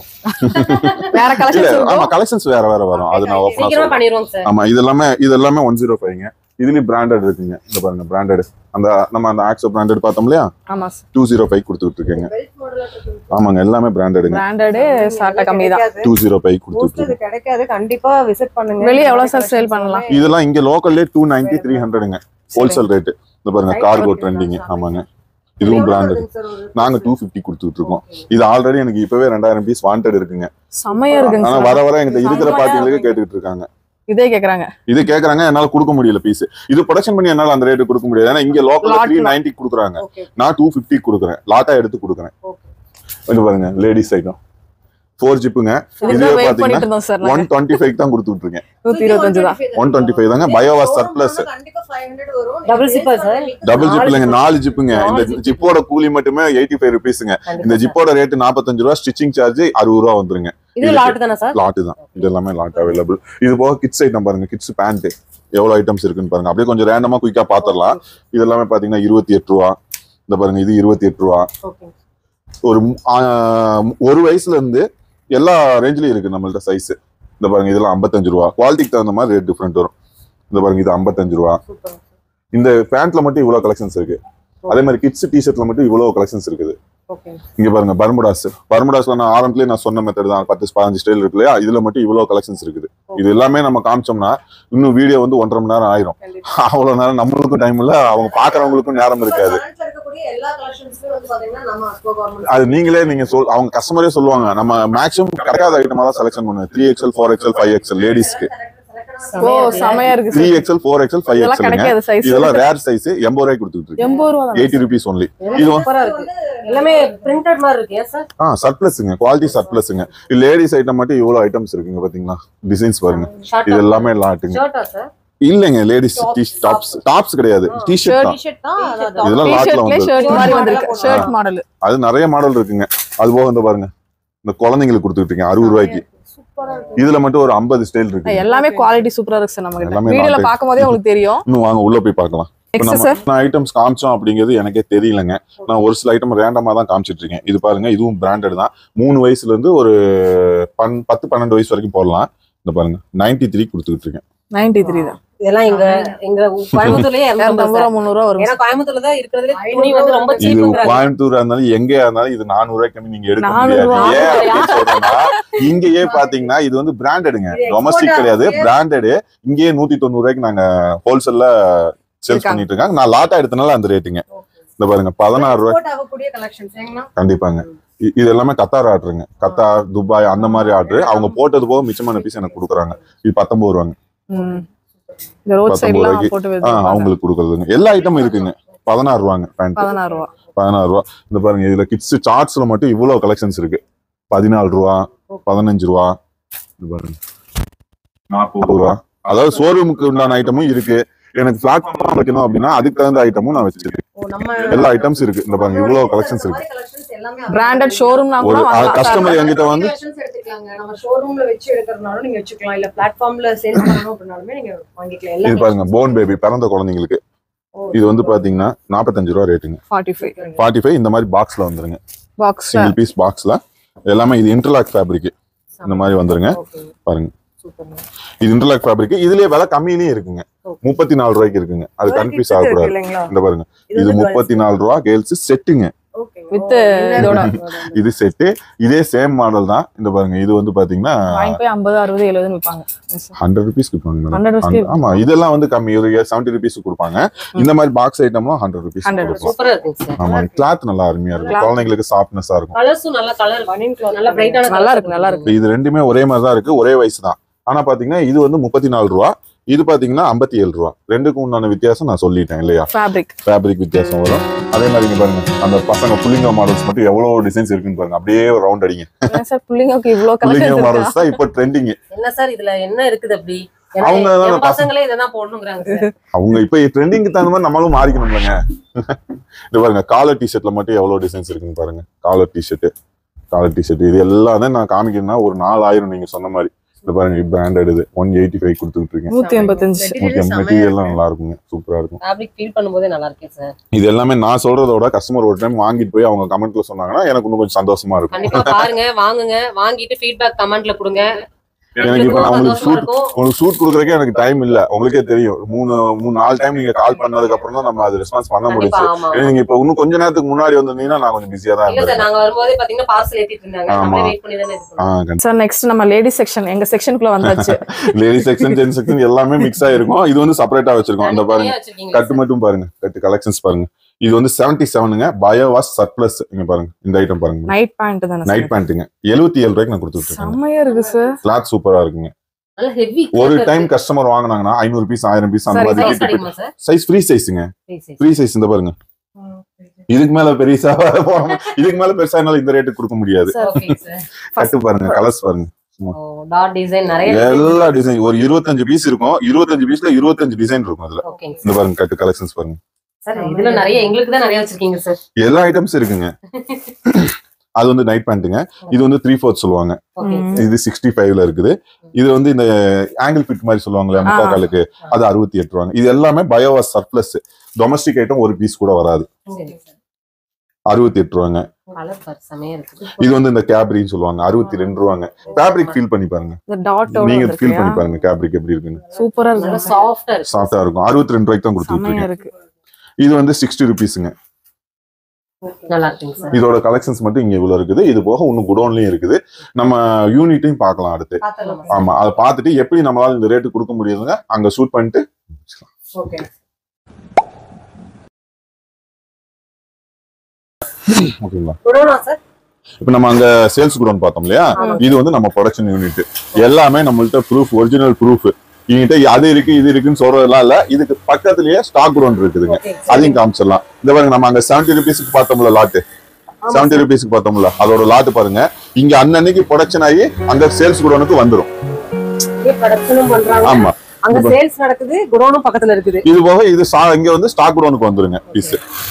வேற இல்ல கலெக்ஷன் ஆமா கலெக்ஷன்ஸ் வேற வேற வரும் அது நான் ஓப்பனா சீக்கிரமா சொல்றேன் பண்ணிடுவோம் சார் ஆமா இது எல்லாமே இது எல்லாமே ஒன் ஜீரோ ஃபைவ்ங்க இதுலயும் பிராண்டட் இருக்குங்க இந்த பாருங்க பிராண்டட் அந்த நம்ம அந்த ஆக்சோ பிராண்டட் பார்த்தோம் இல்லையா ஆமா டூ ஜீரோ ஃபைவ் கொடுத்துட்டு இருக்கேங்க பெல்ட் மாடலா இருக்கு ஆமாங்க எல்லாமே பிராண்டடுங்க பிராண்டடு சாட்டா கம்மி தான் கிடைக்காது. டூ ஜீரோ ஃபைவ் கொடுத்துட்டு Most இது இருக்கு கிடைக்காது கண்டிப்பா விசிட் பண்ணுங்க வெளிய எவ்வளவு sir sale பண்ணலாம்? இதெல்லாம் இங்க லோக்கல்லே டூ நைன்டி த்ரீ ஹண்ட்ரடுங்க ஹோல்சேல் ரேட்டு இந்த பாருங்க கார்கோ ட்ரெண்டிங் ஆமாங்க இதுவும் பிராண்டட் நாங்க டூ ஃபிஃப்டி கொடுத்துட்டு இருக்கோம் இது ஆல்ரெடி எனக்கு இப்பவே ரெண்டாயிரம் பீஸ் வாண்டட் இருக்குங்க செமையா இருக்குங்க ஆனா sir. வர வர எங்கிட்ட இருக்கிற செம்மையா பார்ட்டிகளுக்கு இருக்கு. கேட்டுட்டு இருக்காங்க இதே கேக்குறாங்க இது கேக்குறாங்க என்னால கொடுக்க முடியல பீஸ் இது ப்ரொடக்ஷன் பண்ணி என்னால அந்த ரேட்டு கொடுக்க முடியாது ஏன்னா இங்க லோக்கல் Lot த்ரீ ல. நைன்டி கொடுக்குறாங்க ஓகே நான் டூ ஃபிஃப்டி கொடுக்குறேன் லாட்டா எடுத்து கொடுக்குறேன் ஓகே இது பாருங்க லேடிஸ் ஐட்டம் ஃபோர் ஜிப்புங்க இதுவே இதுதான் வெயிட் பாத்தீங்கன்னா பண்ணிட்டு இருந்தோம் சார் ஒன் டுவெண்ட்டி ஃபைவ் தான் கொடுத்துட்டு இருக்கேன் நூத்தி இருபத்தஞ்சு தான் ஒன் டுவெண்ட்டி ஃபைவ் தாங்க பயோவா சர்ப்ளஸ் கண்டிப்பா 500 வரும் Double zipper, sir? Double zip நாலு இல்லைங்க நாலு ஜிப்புங்க இந்த நாலு zip. ஜிப்போட கூலி மட்டுமே எயிட்டி ஃபைவ் ருபீஸுங்க இந்த கண்டிப்பா ஜிப்போட ரேட் நாற்பத்தஞ்சு ரூபா ஸ்டிச்சிங் சார்ஜ் அறுபது ரூபா வந்துருங்க இது லாட் தானே சார் லாட்டு தான் இது எல்லாமே லாட் அவைலபிள் இது போக கிட்ஸ் ஐட்டம் பாருங்க கிட்ஸ் பேண்ட் எவ்வளவு ஐட்டம்ஸ் இருக்குன்னு பாருங்க அப்படியே கொஞ்சம் ரேண்டமா குயிக்கா பாத்திரலாம் இது எல்லாமே பாத்தீங்கன்னா இருபத்தி எட்டு ரூபா இந்த பாருங்க இது இருபத்தி எட்டு ரூபா ஓகே ஒரு மு- ஆஹ் ஒரு வயசுல இருந்து எல்லா ரேஞ்சிலயும் இருக்கு நம்மள்ட்ட சைஸ் இந்த பாருங்க இதெல்லாம் ஐம்பத்தஞ்சு ரூபா குவாலிட்டிக்கு தகுந்த மாதிரி ரேட் டிஃப்ரெண்ட் வரும் இந்த பாருங்க இது ஐம்பத்தஞ்சு ரூபா சூப்பர் இந்த பேண்ட்ல மட்டும் இவ்வளவு கலெக்ஷன்ஸ் இருக்கு அதே மாதிரி கிட்ஸ் டிஷர்ட்ல மட்டும் இவ்வளவு கலெக்ஷன்ஸ் இருக்குது ஓகே இங்க பாருங்க பர்முடாஸ் பர்முடாஸ்ல நான் ஆரம்பத்திலேயே நான் சொன்ன மெத்தட் தான் பத்து பதினஞ்சு ஸ்டைல் இருக்கு இல்லையா இதுல மட்டும் இவ்வளவு கலெக்ஷன்ஸ் இருக்குது இது எல்லாமே நம்ம காமிச்சோம்னா இன்னும் வீடியோ வந்து ஒன்றரை மணி நேரம் ஆயிரும் கண்டிப்பா அவ்வளவு நேரம் நம்மளுக்கும் டைம் இல்ல அவங்க பாக்குறவங்களுக்கும் நேரம் இருக்காது பிராண்ட்ல இருக்கக்கூடிய எல்லா கலெக்ஷன்ஸ்மே வந்து பாத்தீங்கன்னா நம்ம அஸ்போ கார்மெண்ட்ஸ் அது நீங்களே நீங்க சொல் அவங்க கஸ்டமரே சொல்லுவாங்க நம்ம மேக்ஸிமம் கிடைக்காத ஐட்டமா தான் செலக்ஷன் பண்ணுவோம் three XL four XL five XL லேடிஸ்க்கு ஓ செமையா இருக்கு த்ரீ sir XL four XL five இதெல்லாம் எக்ஸ்எல்ங்க கிடைக்காது சைஸ் இதெல்லாம் ரேர் சைஸ் எண்பது ரூபாய்க்கு கொடுத்துட்டு இருக்கு எண்பது ரூபா தான் எயிட்டி ருபீஸ் ஒன்லி இது வந்து- சூப்பரா இருக்கு எல்லாமே பிரிண்டட் மாதிரி இருக்கு ஏன் சார் ஆ சர்ப்ளஸ்ங்க குவாலிட்டி சர்ப்ளஸ்ங்க லேடிஸ் ஐட்டம் மட்டும் இவ்வளவு ஐட்டம்ஸ் இருக்குங்க பாத்தீங்களா டிசைன்ஸ் பாருங்க ஷார்ட் இது எல்லாமே லாட்டுங்க ஷர்ட்டா சார் இல்லைங்க லேடிஸ் டாப்ஸ் டாப்ஸ் கிடையாது டிஷர்ட் தான் டிஷர்ட் தான் அதான் இதெல்லாம் லாட்ல டிஷர்ட்லயே வந்து ஷர்ட் மாதிரி வந்திருக்கு ஆ. ஷர்ட் மாடல் அது நிறைய மாடல் இருக்குங்க அது போக இந்த பாருங்க இந்த குழந்தைங்களுக்கு கொடுத்துட்டு இருக்கீங்க அறுபது ரூபாய்க்கு சூப்பரா இருக்கு இதுல மட்டும் ஒரு ஐம்பது ஸ்டைல் இருக்கு எல்லாமே குவாலிட்டி சூப்பரா இருக்கு சார் நம்ம கிட்ட எல்லாமே வீடியோல not- பாக்கும்போதே உங்களுக்கு தெரியும் இன்னும் வாங்க உள்ள போய் பார்க்கலாம் இப்ப நெக்ஸ்ட் சார் நம்ம ஐட்டம்ஸ் காமிச்சோம் அப்படிங்கிறது எனக்கே தெரியலங்க நான் ஒரு சில ஐட்டம் ரேண்டமா தான் காமிச்சிட்டு இருக்கேன் இது பாருங்க இதுவும் பிராண்டட் தான் மூணு வயசுல இருந்து ஒரு பன் பத்து பன்னெண்டு வயசு வரைக்கும் போடலாம் இந்த பாருங்க நைன்டி த்ரீ கொடுத்துட்டு இருக்கேன் நைன்டி த்ரீ தான் இதெல்லாம் எங்க எங்க கோயம்புத்தூர்லயே இரநூத்தம்பது இரநூத்தம்பது ரூபா முந்நூறு ரூபா வரும் ஏன்னா கோயம்புத்தூர்ல தான் இருக்கிறதுல துணி வந்து ரொம்ப இது சீப்புங்கிறாங்க கோயம்புத்தூரா இருந்தாலும் எங்கேயா இருந்தாலும் இது நானூறு ரூபாய் கம்மி நீங்க எடுக்க நானூறு முடியாது ரூபா. ஏன் அப்படின்னு சொல்றேன்னா இங்கேயே பாத்தீங்கன்னா இது வந்து பிராண்டடுங்க இது டொமஸ்டிக் export கிடையாது ஆகுது. பிராண்டடு இங்கேயே நூத்தி தொண்ணூறு ரூபாய்க்கு நாங்க ஹோல்சேல்ல சேல்ஸ் இருக்காங்க. பண்ணிட்டு இருக்காங்க நான் லாட்டா எடுத்தனால அந்த ரேட்டுங்க இந்த பாருங்க பதினாறு ரூபாய் எக்ஸ்போர்ட் ஆகக்கூடிய கலெக்ஷன்ஸ் ஏங்கண்ணா கண்டிப்பாங்க இ- இது எல்லாமே கத்தார் ஆர்டருங்க கத்தார் துபாய் அந்த மாதிரி ஆர்டர் அவங்க போட்டது போக மிச்சமான பீஸ் எனக்கு கொடுக்குறாங்க இது பத்தொன்பது ரூபாங்க ம். இந்த ரோட் பத்தொன்பது சைட்லாம் ரூபாய்க்கு. போட்டு ஆ, வச்சிருப்பாங்க. அவங்களுக்கு கொடுக்குறதுங்க எல்லா ஐட்டமும் இருக்குங்க பதினாறு ரூபாங்க பேண்ட் பதினாறு ரூபா பதினாறு ரூபா இந்த பாருங்க இதுல கிட்ஸ் சார்ட்ஸ்ல மட்டும் இவ்வளவு கலெக்ஷன்ஸ் இருக்கு பதினாலு ரூபா பதினஞ்சு ரூபா இது பாருங்க நாற்பது ரூபா அதாவது ஷோரூமுக்கு உண்டான ஐட்டமும் இருக்கு எனக்கு பிளாட்ஃபார்ம் வைக்கணும் அப்படின்னா அதுக்கு தகுந்த ஐட்டமும் நான் வச்சிருக்கேன் ஓ நம்ம எல்லா ஐட்டம்ஸ் இருக்கு இந்த பாருங்க இவ்வளவு கலெக்ஷன்ஸ் இருக்கு கலெக்ஷன்ஸ் எல்லாமே பிராண்டட் ஷோரூம்னா கூட ஒரு வாங்கலாம். கஸ்டமர் என்கிட்ட வந்து கலெக்ஷன்ஸ் எடுத்துக்கலாங்க நம்ம ஷோரூம்ல வச்சு எடுக்கிறதுனாலும் நீங்க வச்சுக்கலாம் இல்ல பிளாட்ஃபார்ம்ல சேல் பண்ணணும் அப்படினாலுமே நீங்க வாங்கிக்கலாம் இது எல்லாம் பாருங்க போன் பேபி பிறந்த குழந்தைங்களுக்கு இது வந்து பாத்தீங்கன்னா நாற்பத்தஞ்சு ரூபா ரேட்டுங்க 45 ஃபார்ட்டி ஃபைவ் இந்த மாதிரி பாக்ஸ்ல வந்துருங்க பாக்ஸ் சிங்கிள் பீஸ் பாக்ஸ்ல எல்லாமே இது இன்டர்லாக் ஃபேப்ரிக் இந்த மாதிரி வந்துருங்க பாருங்க சூப்பர் இது இன்டர்லாக் ஃபேப்ரிக் இதுலயே விலை கம்மியிலயும் இருக்குங்க முப்பத்தி நாலு ரூபாய்க்கு இருக்குங்க அது கன்ஃபியூஸ் ஆகக்கூடாது இல்லைங்களா இந்த பாருங்க இது முப்பத்தி நாலு ரூபா கேர்ள்ஸ் செட்டுங்க ஓகே With இதோட. இது செட்டு இதே சேம் மாடல் தான் இந்த பாருங்க இது வந்து பாத்தீங்கன்னா வாங்கி போய் ஐம்பது அறுபது எழுபதுன்னு விற்பாங்க ஹண்ட்ரட் ருபீஸ் கொடுப்பாங்க மேடம் 100 rupees க்கு ஆமா இதெல்லாம் வந்து கம்மி ஒரு செவன்டி ருபீஸ் கொடுப்பாங்க இந்த மாதிரி பாக்ஸ் ஐட்டம்லாம் ஹண்ட்ரட் ருபீஸ் 100 கொடுப்போம் சூப்பரா இருக்குங்க சார் ஆமா கிளாத் நல்லா அருமையா இருக்கும் Cloth. குழந்தைங்களுக்கு சாஃப்ட்னஸா இருக்கும் கலர்ஸும் நல்ல கலர் நல்ல பிரைட்டான நல்லா இருக்கு நல்லா இருக்கு இப்ப இது ரெண்டுமே ஒரே மாதிரி தான் இருக்கு ஒரே வயசு தான் ஆனா பாத்தீங்கன்னா இது வந்து முப்பத்தி நாலு ரூபா இது பாத்தீங்கன்னா ஐம்பத்தி ஏழு ரூபா ரெண்டுக்கும் உண்டான வித்தியாசம் நான் சொல்லிட்டேன் இல்லையா ஃபேப்ரிக் ஃபேப்ரிக் வித்தியாசம் வரும் அதே மாதிரி இங்க பாருங்க அந்த பசங்க புள்ளிங்க மாடல்ஸ் மட்டும் எவ்வளவு டிசைன்ஸ் இருக்குன்னு பாருங்க அப்படியே ரவுண்ட் அடிங்க சார் பிள்ளைங்களுக்கு இவ்வளவு புள்ளிங்க கலெக்ஷன் மாடல்ஸ் தான் இப்போ ட்ரெண்டிங் என்ன சார் இதுல என்ன இருக்குது அப்படி ஏன்னா அவங்க தான் என் பசங்க- பசங்களே இதான் போடணுங்கிறாங்க சார் அவங்க இப்ப ட்ரெண்டிங்க்கு தகுந்த மாதிரி நம்மளும் மாறிக்கணும்லங்க இது பாருங்க காலர் டிஷர்ட்ல மட்டும் எவ்வளவு டிசைன்ஸ் இருக்குன்னு பாருங்க காலர் டிஷர்ட் காலர் டிஷர்ட் இது எல்லாம் தான் நான் காமிக்கணும்னா ஒரு நாலாயிரம் நீங்க சொன்ன மாதிரி இது பாருங்க பிராண்டட் இது ஒன் எயிட்டி ஃபைவ் கொடுத்துட்டு இருக்கேன் நூத்தி எண்பத்தஞ்சு ஓகே மெட்டீரியல்லாம் நல்லா இருக்குங்க சூப்பரா இருக்கும் ஃபேப்ரிக் ஃபீல் பண்ணும்போதே நல்லா இருக்கேன் சார் இது எல்லாமே நான் சொல்றத விட கஸ்டமர் ஒரு டைம் வாங்கிட்டு போய் அவங்க கமெண்ட்ல சொன்னாங்கன்னா எனக்கு இன்னும் கொஞ்சம் சந்தோஷமா இருக்கும் கண்டிப்பா பாருங்க வாங்குங்க வாங்கிட்டு ஃபீட்பேக் கமெண்ட்ல கொடுங்க எனக்கு இப்ப நான் உங்களுக்கு சந்தோஷமா ஷூட் இருக்கும் உங்களுக்கு ஷூட் கொடுக்குறதுக்கே எனக்கு டைம் இல்ல உங்களுக்கே தெரியும் மூணு மூணு நாலு டைம் நீங்க கால் பண்ணதுக்கு அப்புறம் தான் நம்ம அது ரெஸ்பான்ஸ் பண்ண கண்டிப்பா முடியும் ஆமா நீங்க இப்ப இன்னும் கொஞ்ச நேரத்துக்கு முன்னாடி வந்திருந்தீங்கன்னா நான் கொஞ்சம் பிஸியா தான் இல்ல சார் இருந்தேன் நாங்க வரும்போதே பாத்தீங்கன்னா பார்சல் ஏத்திட்டு இருந்தாங்க ஆமா. நம்மளே வெயிட் பண்ணி தானே இருக்கணும் ஆ கண்டிப்பா சார் நெக்ஸ்ட் நம்ம லேடிஸ் செக்ஷன் எங்க செக்ஷனுக்குள்ள வந்தாச்சு லேடி செக்ஷன் ஜென் செக்ஷன் எல்லாமே மிக்ஸ் ஆயிருக்கும் இது வந்து செப்பரேட்டா வச்சிருக்கோம் அந்த பாருங்க தனித்தனியா வச்சிருக்கீங்களா கட்டு மட்டும் பாருங்க கட்டு கலெக்ஷன்ஸ் பாருங்க இது வந்து செவன்டி செவனுங்க பயோவாஸ் சர்ப்ளஸ் இங்க பாருங்க இந்த ஐட்டம் பாருங்க நைட் பேண்ட் தானே நைட் பேண்ட்டுங்க எழுபத்தி ஏழு ரூபாய்க்கு நான் கொடுத்துட்டு இருக்கேன் செம்மையா இருக்கு சார் கிளாத் சூப்பரா இருக்குங்க நல்ல ஹெவி ஒரு டைம் கஸ்டமர் வாங்குனாங்கன்னா ஐநூறு பீஸ் ஆயிரம் பீஸ் அந்த சரி, மாதிரி சைஸ் கிடைக்குமா சார் சைஸ் ஃப்ரீ சைஸுங்க சரி, சரி. ஃப்ரீ சைஸ் இந்த பாருங்க இதுக்கு மேல பெருசா போகாம இதுக்கு மேல பெருசா என்னால இந்த ரேட்டுக்கு கொடுக்க முடியாது ஓகே சார் கட்டு பாருங்க கலர்ஸ் பாருங்க ஓ டாட் டிசைன் நிறைய எல்லா டிசைன் ஒரு இருபத்தஞ்சு பீஸ் இருக்கும் இருபத்தஞ்சு பீஸ்ல இருபத்தஞ்சு டிசைன் இருக்கும் அதுல ஓகேங்க இந்த பாருங்க கட்டு கலெக்ஷன்ஸ் பாருங்க சார் இதுல நிறைய எங்களுக்கு தான் நிறைய வச்சிருக்கீங்க சார் எல்லா ஐட்டம்ஸ் இருக்குங்க அது வந்து நைட் பேண்ட்டுங்க இது வந்து த்ரீ ஃபோர்த் சொல்லுவாங்க ஓகே ம். இது சிக்ஸ்டி ஃபைவ்ல இருக்குது இது வந்து இந்த ஆங்கிள் ஃபிட் மாதிரி சொல்லுவாங்களே முக்கா ஆ. காலுக்கு அது அறுபத்தி எட்டு ரூபாங்க இது எல்லாமே பயோவாஸ் சர்ப்ளஸ் டொமஸ்டிக் ஐட்டம் ஒரு பீஸ் கூட வராது சரி சார் அறுபத்தி எட்டு ரூபாங்க கலர் பார் செமையா இருக்குது இது வந்து இந்த கேப்ரின்னு சொல்லுவாங்க அறுபத்தி ரெண்டு ரூபாங்க ஃபேப்ரிக் ஃபீல் பண்ணி பாருங்க இந்த டாட்டோட நீங்க ஃபீல் இருக்கு பண்ணி பாருங்க ஃபேப்ரிக் எப்படி இருக்குன்னு சூப்பரா நல்ல இருக்கு சாஃப்டா இருக்கு சாஃப்டா இருக்கும் அறுபத்தி ரெண்டு ரூபாய்க்கு தான் கொடுத்துட்டு செம்மையா இருக்கேன் இருக்கு இது வந்து சிக்ஸ்டி ருபீஸுங்க நல்லா இருக்குங்க சார் இதோட கலெக்ஷன்ஸ் மட்டும் இங்க இவ்வளவு இருக்குது இது போக இன்னும் குடோன்லயும் இருக்குது நம்ம யூனிட்டையும் பார்க்கலாம் அடுத்து பாத்துடலாமா ஆமா அதை பார்த்துட்டு எப்படி நம்மளால இந்த ரேட்டு கொடுக்க முடியுதுங்க அங்க ஷூட் பண்ணிட்டு ஓகே ஓகேங்களா குடோனா சார் இப்ப நம்ம அங்க சேல்ஸ் குடோன் பார்த்தோம் இல்லையா ஆமா. இது வந்து நம்ம ப்ரொடக்ஷன் யூனிட் எல்லாமே நம்மள்ட்ட ப்ரூஃப் ஒரிஜினல் ப்ரூஃப் என்கிட்ட அது இருக்கு இது இருக்குன்னு சொல்றதெல்லாம் இல்ல இதுக்கு பக்கத்துலயே ஸ்டாக் குடோன் இருக்குதுங்க ஓகே அதையும் காமிச்சிடலாம் இந்த பாருங்க நம்ம அங்க செவன்டி ருபீஸ்க்கு பார்த்தோம்ல லாட்டு செவன்டி ருபீஸ்க்கு பார்த்தோம்ல அதோட லாட்டு பாருங்க இங்க அன்னன்னைக்கு ப்ரொடக்ஷன் ஆகி அங்க சேல்ஸ் குடோனுக்கு வந்துரும் ப்ரொடக்ஷனும் பண்றாங்க ஆமா அங்க சேல்ஸ் நடக்குது குடோனும் பக்கத்துல இருக்குது இது போக இது சா- இங்க வந்து ஸ்டாக் குடோனுக்கு வந்துருங்க பீஸ்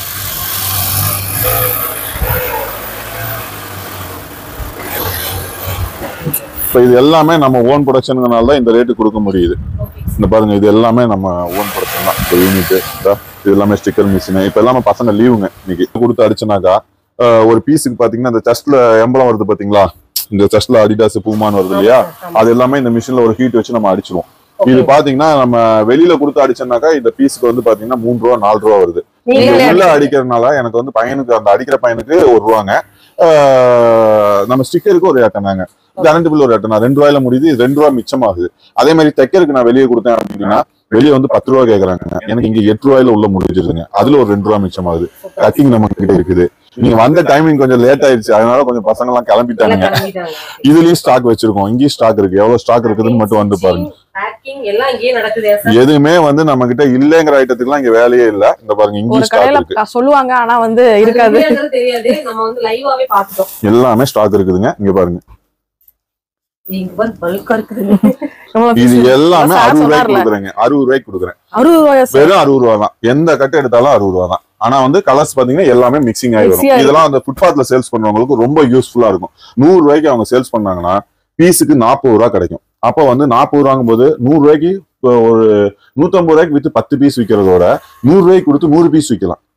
இப்போ இது எல்லாமே நம்ம ஓன் ப்ரொடக்ஷனுங்கனால தான் இந்த ரேட்டு கொடுக்க முடியுது இந்த பாருங்க இது எல்லாமே நம்ம ஓன் ப்ரொடக்ஷன் தான் இப்போ யூனிட்டு இது எல்லாமே ஸ்டிக்கர் மிஷின் இப்போ எல்லாமே பசங்க லீவுங்க இன்னைக்கு கொடுத்து அடிச்சுனாக்கா அஹ், ஒரு பீஸுக்கு பாத்தீங்கன்னா இந்த செஸ்ட்ல எம்பளம் வருது பாத்தீங்களா இந்த செஸ்ட்ல அடிடாஸ் பூமான் வருது இல்லையா அது எல்லாமே இந்த மிஷின்ல ஒரு ஹீட் வச்சு நம்ம அடிச்சிருவோம் இது பாத்தீங்கன்னா நம்ம வெளியில கொடுத்து அடிச்சோம்னாக்கா இந்த பீஸுக்கு வந்து பாத்தீங்கன்னா மூணு ரூபா நாலு ரூபா வருது இங்க நீங்களே உள்ள அடிக்கிறதுனால எனக்கு வந்து பையனுக்கு அந்த அடிக்கிற பையனுக்கு ஒரு ரூபாங்க ஆஹ் நம்ம ஸ்டிக்கருக்கு ஒரு எட்டனாங்க கரண்ட் பில் ஒரு எட்டனா ரெண்டு ரூபாயில முடியுது இது ரெண்டு ரூபா மிச்சமாகுது அதே மாதிரி தைக்கருக்கு நான் வெளியே கொடுத்தேன் அப்படின்னா வெளியே வந்து பத்து ரூபா கேக்குறாங்க எனக்கு இங்க எட்டு ரூபாயில உள்ள முடிஞ்சிருதுங்க அதுல ஒரு ரெண்டு ரூபா மிச்சமாகுது கட்டிங் நம்ம கிட்ட இருக்குது நீங்க வந்த டைமிங் கொஞ்சம் லேட் ஆயிடுச்சு அதனால கொஞ்சம் பசங்க எல்லாம் கிளம்பிட்டானுங்க இதுலயும் ஸ்டாக் வச்சிருக்கோம் இங்கேயும் ஸ்டாக் இருக்கு எவ்வளவு ஸ்டாக் இருக்குதுன்னு மட்டும் வந்து பாருங்க பேக்கிங் எல்லாம் இங்கேயே நடக்குது சார் எதுவுமே வந்து நம்ம கிட்ட இல்லைங்கிற ஐட்டத்துக்குலாம் இங்க வேலையே இல்ல இந்த பாருங்க ஒரு இங்கேயும் ஸ்டாக் கடையில இருக்கு க- சொல்லுவாங்க ஆனா வந்து இருக்காது இருக்காது தெரியாது நம்ம வந்து லைவாவே பாத்துட்டோம் எல்லாமே ஸ்டாக் இருக்குதுங்க இங்க பாருங்க இங்க வந்து பல்கா இருக்குது நம்ம இது piece- எல்லாமே சார் அறுபது ரூபாய்க்கு சொன்னார்ல. கொடுக்குறேங்க அறுபது ரூபாய்க்கு கொடுக்குறேன் அறுபது ரூபாயா சார் வெறும் அறுபது ரூபா தான் எந்த கட்டு எடுத்தாலும் அறுபது ரூபா தான் ஆனா வந்து கலர்ஸ் பாத்தீங்கன்னா எல்லாமே மிக்சிங் ஆகி Mixing வரும் ஆகி இதெல்லாம் அந்த ஃபுட்பாத்ல சேல்ஸ் பண்றவங்களுக்கு ரொம்ப யூஸ்ஃபுல்லா இருக்கும் நூறு ரூபாய்க்கு அவங்க சேல்ஸ் பண்ணாங்கன்னா பீஸுக்கு நாற்பது ரூபா கிடைக்கும் அப்போ வந்து நாற்பது ரூபாங்கும் போது நூறு ரூபாய்க்கு இப்போ ஒரு நூத்தம்பது ரூபாய்க்கு வித்து பத்து பீஸ் விற்கிறதோட நூறு ரூபாய்க்கு கொடுத்து நூறு பீஸ் விற்கலாம்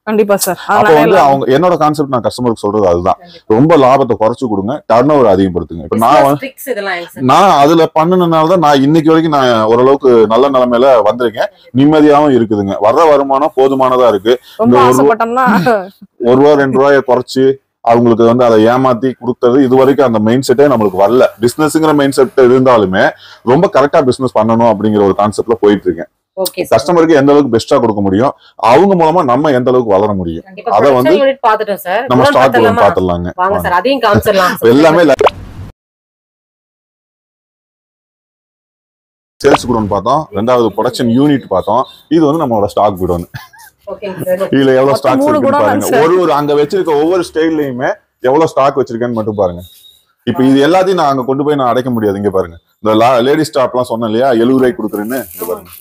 கண்டிப்பா சார் அப்ப அதனால வந்து எல்லாம் அவங்க என்னோட கான்செப்ட் நான் கஸ்டமருக்கு சொல்றது அதுதான் ரொம்ப லாபத்தை குறைச்சு கொடுங்க டர்ன் ஓவர் அதிகப்படுத்துங்க இப்ப நான் வந்து- Tricks இதெல்லாம் எங்க sir? நான் அதுல பண்ணுனதுனால தான் நான் இன்னைக்கு வரைக்கும் நான் ஓரளவுக்கு நல்ல நிலைமையில வந்திருக்கேன் நிம்மதியாவும் இருக்குதுங்க வர்ற வருமானம் போதுமானதா இருக்கு ரொம்ப இந்த ஒரு- ஆசைப்பட்டோம்னா ஒரு ரூபா ரெண்டு ரூபாயை குறைச்சு அவங்களுக்கு வந்து அதை ஏமாத்தி கொடுத்தது இது வரைக்கும் அந்த மைண்ட் செட்டே நம்மளுக்கு வரல பிசினஸ்ங்கிற மைண்ட் செட் இருந்தாலுமே ரொம்ப கரெக்டா பிசினஸ் பண்ணணும் அப்படிங்கிற ஒரு கான்செப்ட்ல போயிட்டு இருக்கேன் Okay, sir. கஸ்டமருக்கு எந்த அளவுக்கு பெஸ்டா கொடுக்க முடியும் அவங்க மூலமா நம்ம எந்த அளவுக்கு வளர முடியும் கண்டிப்பா அத வந்து production unit பாத்துட்டோம் sir. நம்ம குடோன் ஸ்டாக் பாத்துடலாமா? பாத்துடலாங்க வாங்க சார் அதையும் காமிச்சிடலாம் எல்லாமே சேல்ஸ் குடோன் பார்த்தோம் ரெண்டாவது ப்ரொடக்ஷன் யூனிட் பார்த்தோம் இது வந்து நம்மளோட ஸ்டாக் குடோன் ஓகேங்க சார் இதுல எவ்வளவு மொத்தம் ஸ்டாக்ஸ் மூணு இருக்குன்னு குடோன் பாருங்க இருக்கு. ஒரு ஒரு அங்க வச்சிருக்க ஒவ்வொரு ஸ்டைல்லையுமே எவ்வளவு ஸ்டாக் வச்சிருக்கேன்னு மட்டும் பாருங்க இப்ப இது எல்லாத்தையும் நான் அங்க கொண்டு போய் நான் அடைக்க முடியாது இங்க பாருங்க இந்த லேடி ஸ்டாப் எல்லாம் சொன்னேன் இல்லையா எழுபது ரூபாய்க்கு கொடுக்குறேன்னு இங்க பாருங்க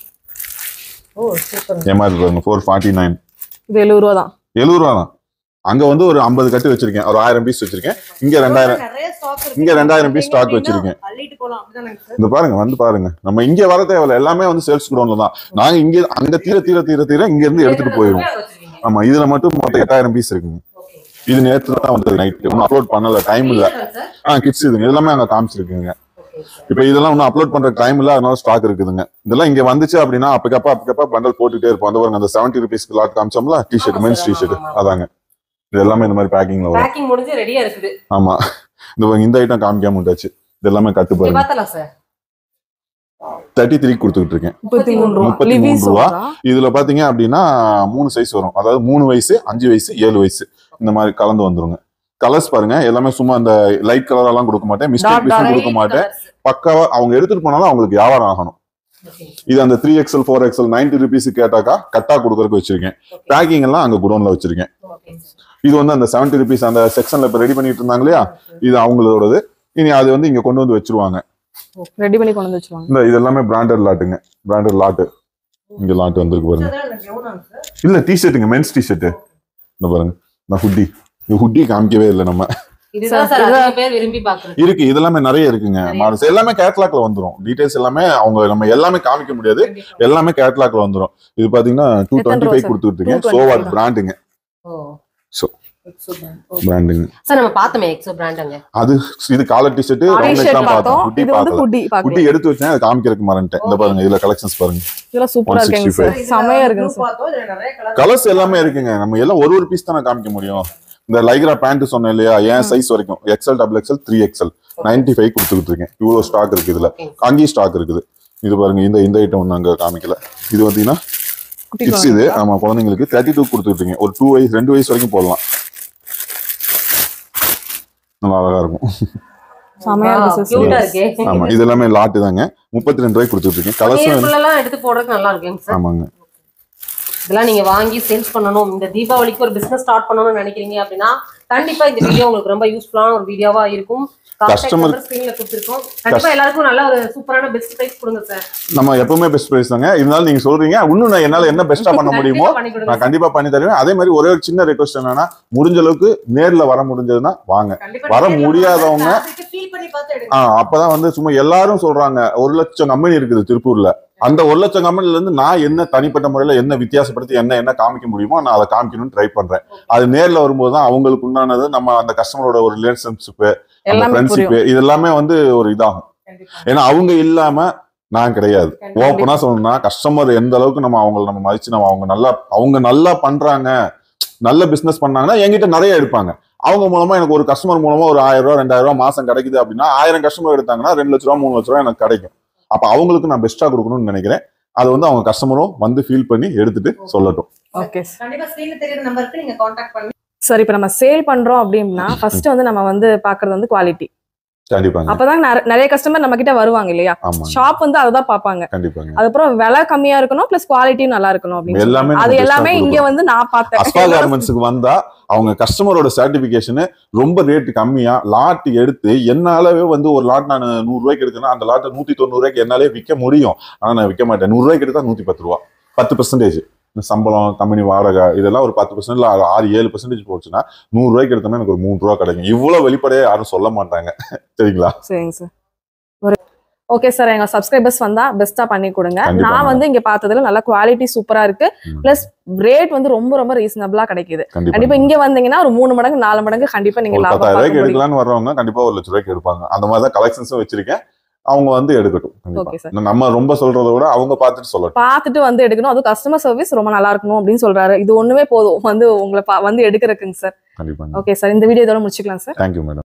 ஓ சூப்பர் ஏமாது பாருங்க ஃபோர் ஃபார்ட்டி நைன் இது எழுபது ரூபா தான் எழுபது ரூபா தான் அங்க வந்து ஒரு ஐம்பது கட்டு வச்சிருக்கேன் ஒரு ஆயிரம் பீஸ் வச்சிருக்கேன் இங்க ரெண்டாயிரம் நிறைய ஸ்டாக் இருக்கு இங்க ரெண்டாயிரம் piece stock வச்சிருக்கேன். அள்ளிட்டு போலாம் அப்படிதானே சார் இந்த பாருங்க வந்து பாருங்க நம்ம இங்க வர தேவையில்ல எல்லாமே வந்து சேல்ஸ் குடோன்ல தான் நாங்க இங்க அங்க தீர தீர தீர தீர இங்க இருந்து எடுத்துட்டு போயிருவோம் ஆமா இதுல மட்டும் மொத்தம் எட்டாயிரம் பீஸ் இருக்குங்க இது நேற்று தான் வந்தது நைட் இன்னும் அப்லோட் பண்ணல டைம் இல்ல ஆ கிட்ஸ் இதுங்க எல்லாமே அங்க காமிச்சிருக்குங்க இப்ப இதெல்லாம் இன்னும் அப்லோட் பண்ற டைம் இல்ல அதனால ஸ்டாக் இருக்குதுங்க இதெல்லாம் இங்க வந்துச்சு அப்படின்னா அப்பக்கப்ப அப்பக்கப்ப பண்டல் போட்டுட்டே இருப்போம் அந்த பாருங்க அந்த செவன்டி ருபீஸ்க்கு லாட் காமிச்சோம்ல டிஷர்ட் ஆமா மென்ஸ் sir, டிஷர்ட் ஆமா, ஆமா. அதாங்க இது எல்லாமே இந்த மாதிரி பேக்கிங்ல வரும் பேக்கிங் முடிஞ்சு ரெடியா இருக்குது ஆமா இந்த பாருங்க, இந்த ஐட்டம் காமிக்காம விட்டாச்சு இது எல்லாமே கட்டு இங்க பாருங்க பார்த்தலாம் சார் தேர்ட்டி த்ரீ கொடுத்துட்டு இருக்கேன் முப்பத்தி மூணு ரூபா முப்பத்தி லிவி மூணு ரூபா. சொல்றா இதுல பாத்தீங்க அப்படின்னா மூணு சைஸ் வரும் அதாவது மூணு வயசு அஞ்சு வயசு ஏழு வயசு இந்த மாதிரி கலந்து வந்துருங்க கலர்ஸ் பாருங்க எல்லாமே சும்மா அந்த லைட் கலர் எல்லாம் கொடுக்க மாட்டேன் மிஸ்டேக் Dot, பீஸும் dot. கொடுக்க மாட்டேன் பக்காவா அவங்க எடுத்துட்டு போனாலும் அவங்களுக்கு வியாபாரம் ஆகணும் இது அந்த three XL four XL ninety rupees கேட்டாக்கா கட்டா கொடுக்கறதுக்கு வச்சிருக்கேன் பேக்கிங் எல்லாம் அங்க குடோன்ல வச்சிருக்கேன் இது வந்து அந்த செவன்டி ருபீஸ் அந்த செக்ஷன்ல இப்ப ரெடி பண்ணிட்டு இருந்தாங்க இல்லையா இது அவங்களோடது இனி அது வந்து இங்க கொண்டு வந்து வச்சிருவாங்க ரெடி பண்ணி கொண்டு வந்து வச்சுருவாங்க இந்த இது எல்லாமே பிராண்டட் லாட்டுங்க பிராண்டட் லாட்டு இங்க லாட்டு வந்திருக்கு பாருங்க சார் இல்ல டிஷர்ட்டுங்க மென்ஸ் டிஷர்ட் இந்த பாருங்க நான் ஹுட்டி இந்த ஹுட்டி காமிக்கவே இல்லை நம்ம இதுதான் சார் அதிக பேர் விரும்பி பாக்குறது இருக்கு இது எல்லாமே நிறைய இருக்குங்க நிறைய. மாடல்ஸ் எல்லாமே கேட்லாக்ல வந்துரும் டீடைல்ஸ் எல்லாமே அவங்க நம்ம எல்லாமே காமிக்க முடியாது எல்லாமே கேட்லாக்ல வந்துரும் இது பாத்தீங்கன்னா டூ எத்தனை டுவெண்ட்டி ரூபா ஃபைவ் sir? கொடுத்துட்டு இருக்கேன் 225 சோவாட் தான். பிராண்டுங்க ஓ So. பிராண்டுங்க சார் நம்ம பார்த்தோமே எக்ஸோ பிராண்டுங்க அது இது காலர் டிஷர்ட் டிஷர்ட் தான் பார்த்தோம் பார்த்தோம் ஹுட்டி இது வந்து பார்க்கல குட்டி குட்டி பாக்கலாம் எடுத்து வச்சேன் அதை காமிக்கிறதுக்கு மறந்துட்டேன் இந்த பாருங்க இதுல கலெக்ஷன்ஸ் பாருங்க இதெல்லாம் சூப்பரா இருக்குங்க 165. சார் செமையா இருக்குங்க சார் பார்த்தோம் இதுல நிறைய கலர் கலர்ஸ் எல்லாமே இருக்குங்க நம்ம எல்லாம் ஒரு ஒரு பீஸ் தானே காமிக்க முடியும் இந்த லைக்ரா பேண்ட் சொன்னேன் இல்லையா என் சைஸ் வரைக்கும் XL double XL three XL ninety five கொடுத்துக்கிட்டு இருக்கேன் இவ்வளோ ஸ்டாக் இருக்கு இதுல அங்கேயும் ஸ்டாக் இருக்குது இது பாருங்க இந்த இந்த ஐட்டம் ஒன்று அங்கே காமிக்கல இது பார்த்தீங்கன்னா குட்டி கிட்ஸ் இது ஆமா குழந்தைங்களுக்கு தேர்ட்டி டூ கொடுத்துட்டு இருக்கேன் ஒரு டூ வயசு ரெண்டு வயசு வரைக்கும் போடலாம் நல்லா அழகா இருக்கும் செமையா இருக்கு கியூட்டா சார் இருக்கே ஆமா இது எல்லாமே லாட்டு தாங்க முப்பத்தி ரெண்டு ரூபாய்க்கு கொடுத்துட்டு இருக்கேன் கலர்ஸும் எல்லாம் எடுத்து போடுறதுக்கு நல்லா இருக்குங்க சார் ஆமாங்க இதெல்லாம் நீங்க வாங்கி சேல்ஸ் பண்ணணும் இந்த தீபாவளிக்கு ஒரு பிசினஸ் ஸ்டார்ட் பண்ணணும்னு நினைக்கிறீங்க அப்படின்னா கண்டிப்பா இந்த வீடியோ உங்களுக்கு ரொம்ப யூஸ்ஃபுல்லான ஒரு வீடியோவா இருக்கும் Customer- ஸ்கிரீன்ல கொடுத்துருக்கோம் கண்டிப்பா எல்லாருக்கும் நல்ல ஒரு சூப்பரான பெஸ்ட் பிரைஸ் கொடுங்க சார் நம்ம எப்பவுமே பெஸ்ட் பிரைஸ் தாங்க இருந்தாலும் நீங்க சொல்றீங்க இன்னும் நான் என்னால என்ன பெஸ்டா பண்ண முடியுமோ கண்டிப்பா பண்ணி கொடுங்க நான் கண்டிப்பா பண்ணி தருவேன் அதே மாதிரி ஒரே ஒரு சின்ன ரெக்வஸ்ட் என்னன்னா முடிஞ்ச அளவுக்கு நேர்ல வர முடிஞ்சதுன்னா வாங்க கண்டிப்பா வர நேர்ல முடியாதவங்க- fabric feel பண்ணி பார்த்து எடுங்க ஆஹ் அப்பதான் வந்து சும்மா எல்லாரும் சொல்றாங்க ஒரு லட்சம் கம்பெனி இருக்குது திருப்பூர்ல அந்த ஒரு லட்சம் கம்பெனில இருந்து நான் என்ன தனிப்பட்ட முறையில என்ன வித்தியாசப்படுத்தி என்ன என்ன காமிக்க முடியுமோ நான் அதை காமிக்கணும்னு ட்ரை பண்றேன் அது நேர்ல வரும்போது தான் அவங்களுக்கு உண்டானது நம்ம அந்த கஸ்டமரோட ஒரு ரிலேஷன்ஷிப் அந்த எல்லாமே ஃப்ரெண்ட்ஷிப் புரியும் இது எல்லாமே வந்து ஒரு இதாகும் கண்டிப்பா ஏன்னா அவங்க இல்லாம நான் கிடையாது கண்டிப்பா. ஓப்பனா சொல்லணும்னா கஸ்டமர் எந்த அளவுக்கு நம்ம அவங்கள நம்ம மதிச்சு நம்ம அவங்க நல்லா அவங்க நல்லா பண்றாங்க நல்ல பிசினஸ் பண்ணாங்கன்னா என்கிட்ட நிறைய எடுப்பாங்க அவங்க மூலமா எனக்கு ஒரு கஸ்டமர் மூலமா ஒரு ஆயிரம் ரூபாய் ரெண்டாயிரம் ரூபாய் மாசம் கிடைக்குது அப்படின்னா ஆயிரம் கஸ்டமர் எடுத்தாங்கன்னா ரெண்டு லட்ச ரூபா மூணு லட்ச ரூபா எனக்கு கிடைக்கும் அப்ப அவங்களுக்கு நான் பெஸ்டா கொடுக்கணும்னு நினைக்கிறேன் அது வந்து அவங்க கஸ்டமரும் வந்து ஃபீல் பண்ணி எடுத்துட்டு சொல்லட்டும் ஓகே கண்டிப்பா ஸ்கிரீன்ல தெரியுற நம்பருக்கு நீங்க காண்டாக்ட் பண்ணி சார் இப்போ நம்ம சேல் பண்றோம் அப்படின்னா ஃபர்ஸ்ட் வந்து நம்ம வந்து பாக்குறது வந்து குவாலிட்டி கண்டிப்பாங்க அப்பதான் நிற- நிறைய கஸ்டமர் நம்ம கிட்ட வருவாங்க இல்லையா ஆமாங்க ஷாப் வந்து அதை தான் பார்ப்பாங்க கண்டிப்பாங்க அதுக்கப்புறம் விலை கம்மியா இருக்கணும் பிளஸ் குவாலிட்டியும் நல்லா இருக்கணும் அப்படின்னு எல்லாமே சொல்லுவாங்க. அது நம்ம எல்லாமே best ஆ இங்க கொடுக்கணும். வந்து நான் அஸ்பா பார்த்தேன் கார்மெண்ட்ஸுக்கு வந்தா அவங்க கஸ்டமரோட சர்டிபிகேஷன் ரொம்ப ரேட் கம்மியா லாட் எடுத்து என்னாலவே வந்து ஒரு லாட் நான் நூறு ரூபாய்க்கு எடுக்கணும் அந்த லாட்டை நூத்தி தொண்ணூறு ரூபாய்க்கு என்னாலே விற்க முடியும் ஆனா நான் விற்க மாட்டேன் நூறு ரூபாய்க்கு எடுத்தா நூத்தி பத்து ரூபா பத்து பெர்சன்டேஜ் சம்பளம் கம்பெனி வாடகை இதெல்லாம் ஒரு பத்து பர்சன்ட்ல ஆறு ஏழு பர்சன்டேஜ் போச்சுன்னா நூறு ரூபாய்க்கு எடுத்தோம்னா எனக்கு ஒரு மூணு ரூபா கிடைக்கும் இவ்வளவு வெளிப்படையா யாரும் சொல்ல மாட்டாங்க சரிங்களா சரிங்க சார் ஒரு ஓகே சார் எங்க சப்ஸ்கிரைபர்ஸ் வந்தா பெஸ்டா பண்ணி கொடுங்க கண்டிப்பா நான் வந்து இங்க பார்த்ததுல நல்ல குவாலிட்டி சூப்பரா இருக்கு ம். பிளஸ் ரேட் வந்து ரொம்ப ரொம்ப ரீசனபிளா கிடைக்குது கண்டிப்பா கண்டிப்பா இங்க வந்தீங்கன்னா ஒரு மூணு மடங்கு நாலு மடங்கு கண்டிப்பா நீங்க ஒரு லாபம் பத்தாயிரம் பார்க்க ரூபாய்க்கு முடியும் எடுக்கலாம்னு வர்றவங்க கண்டிப்பா ஒரு லட்ச ரூபாய்க்கு எடுப்பாங்க அந்த மாதிரி தான் கலெக்ஷன்ஸும் வச்சிருக்கேன் அவங்க வந்து எடுக்கட்டும் Okay, sir. கண்டிப்பா நம்ம ரொம்ப சொல்றதை விட அவங்க பார்த்துட்டு சொல்லட்டும் பார்த்துட்டு வந்து எடுக்கணும் அதுவும் கஸ்டமர் சர்வீஸ் ரொம்ப நல்லா இருக்கணும் அப்படின்னு சொல்றாரு இது ஒண்ணுமே போதும் வந்து உங்களை பா- வந்து எடுக்கிறதுக்குங்க சார் கண்டிப்பா ஓகே சார் இந்த வீடியோ இதோட முடிச்சுக்கலாம் சார் தேங்க்யூ மேடம்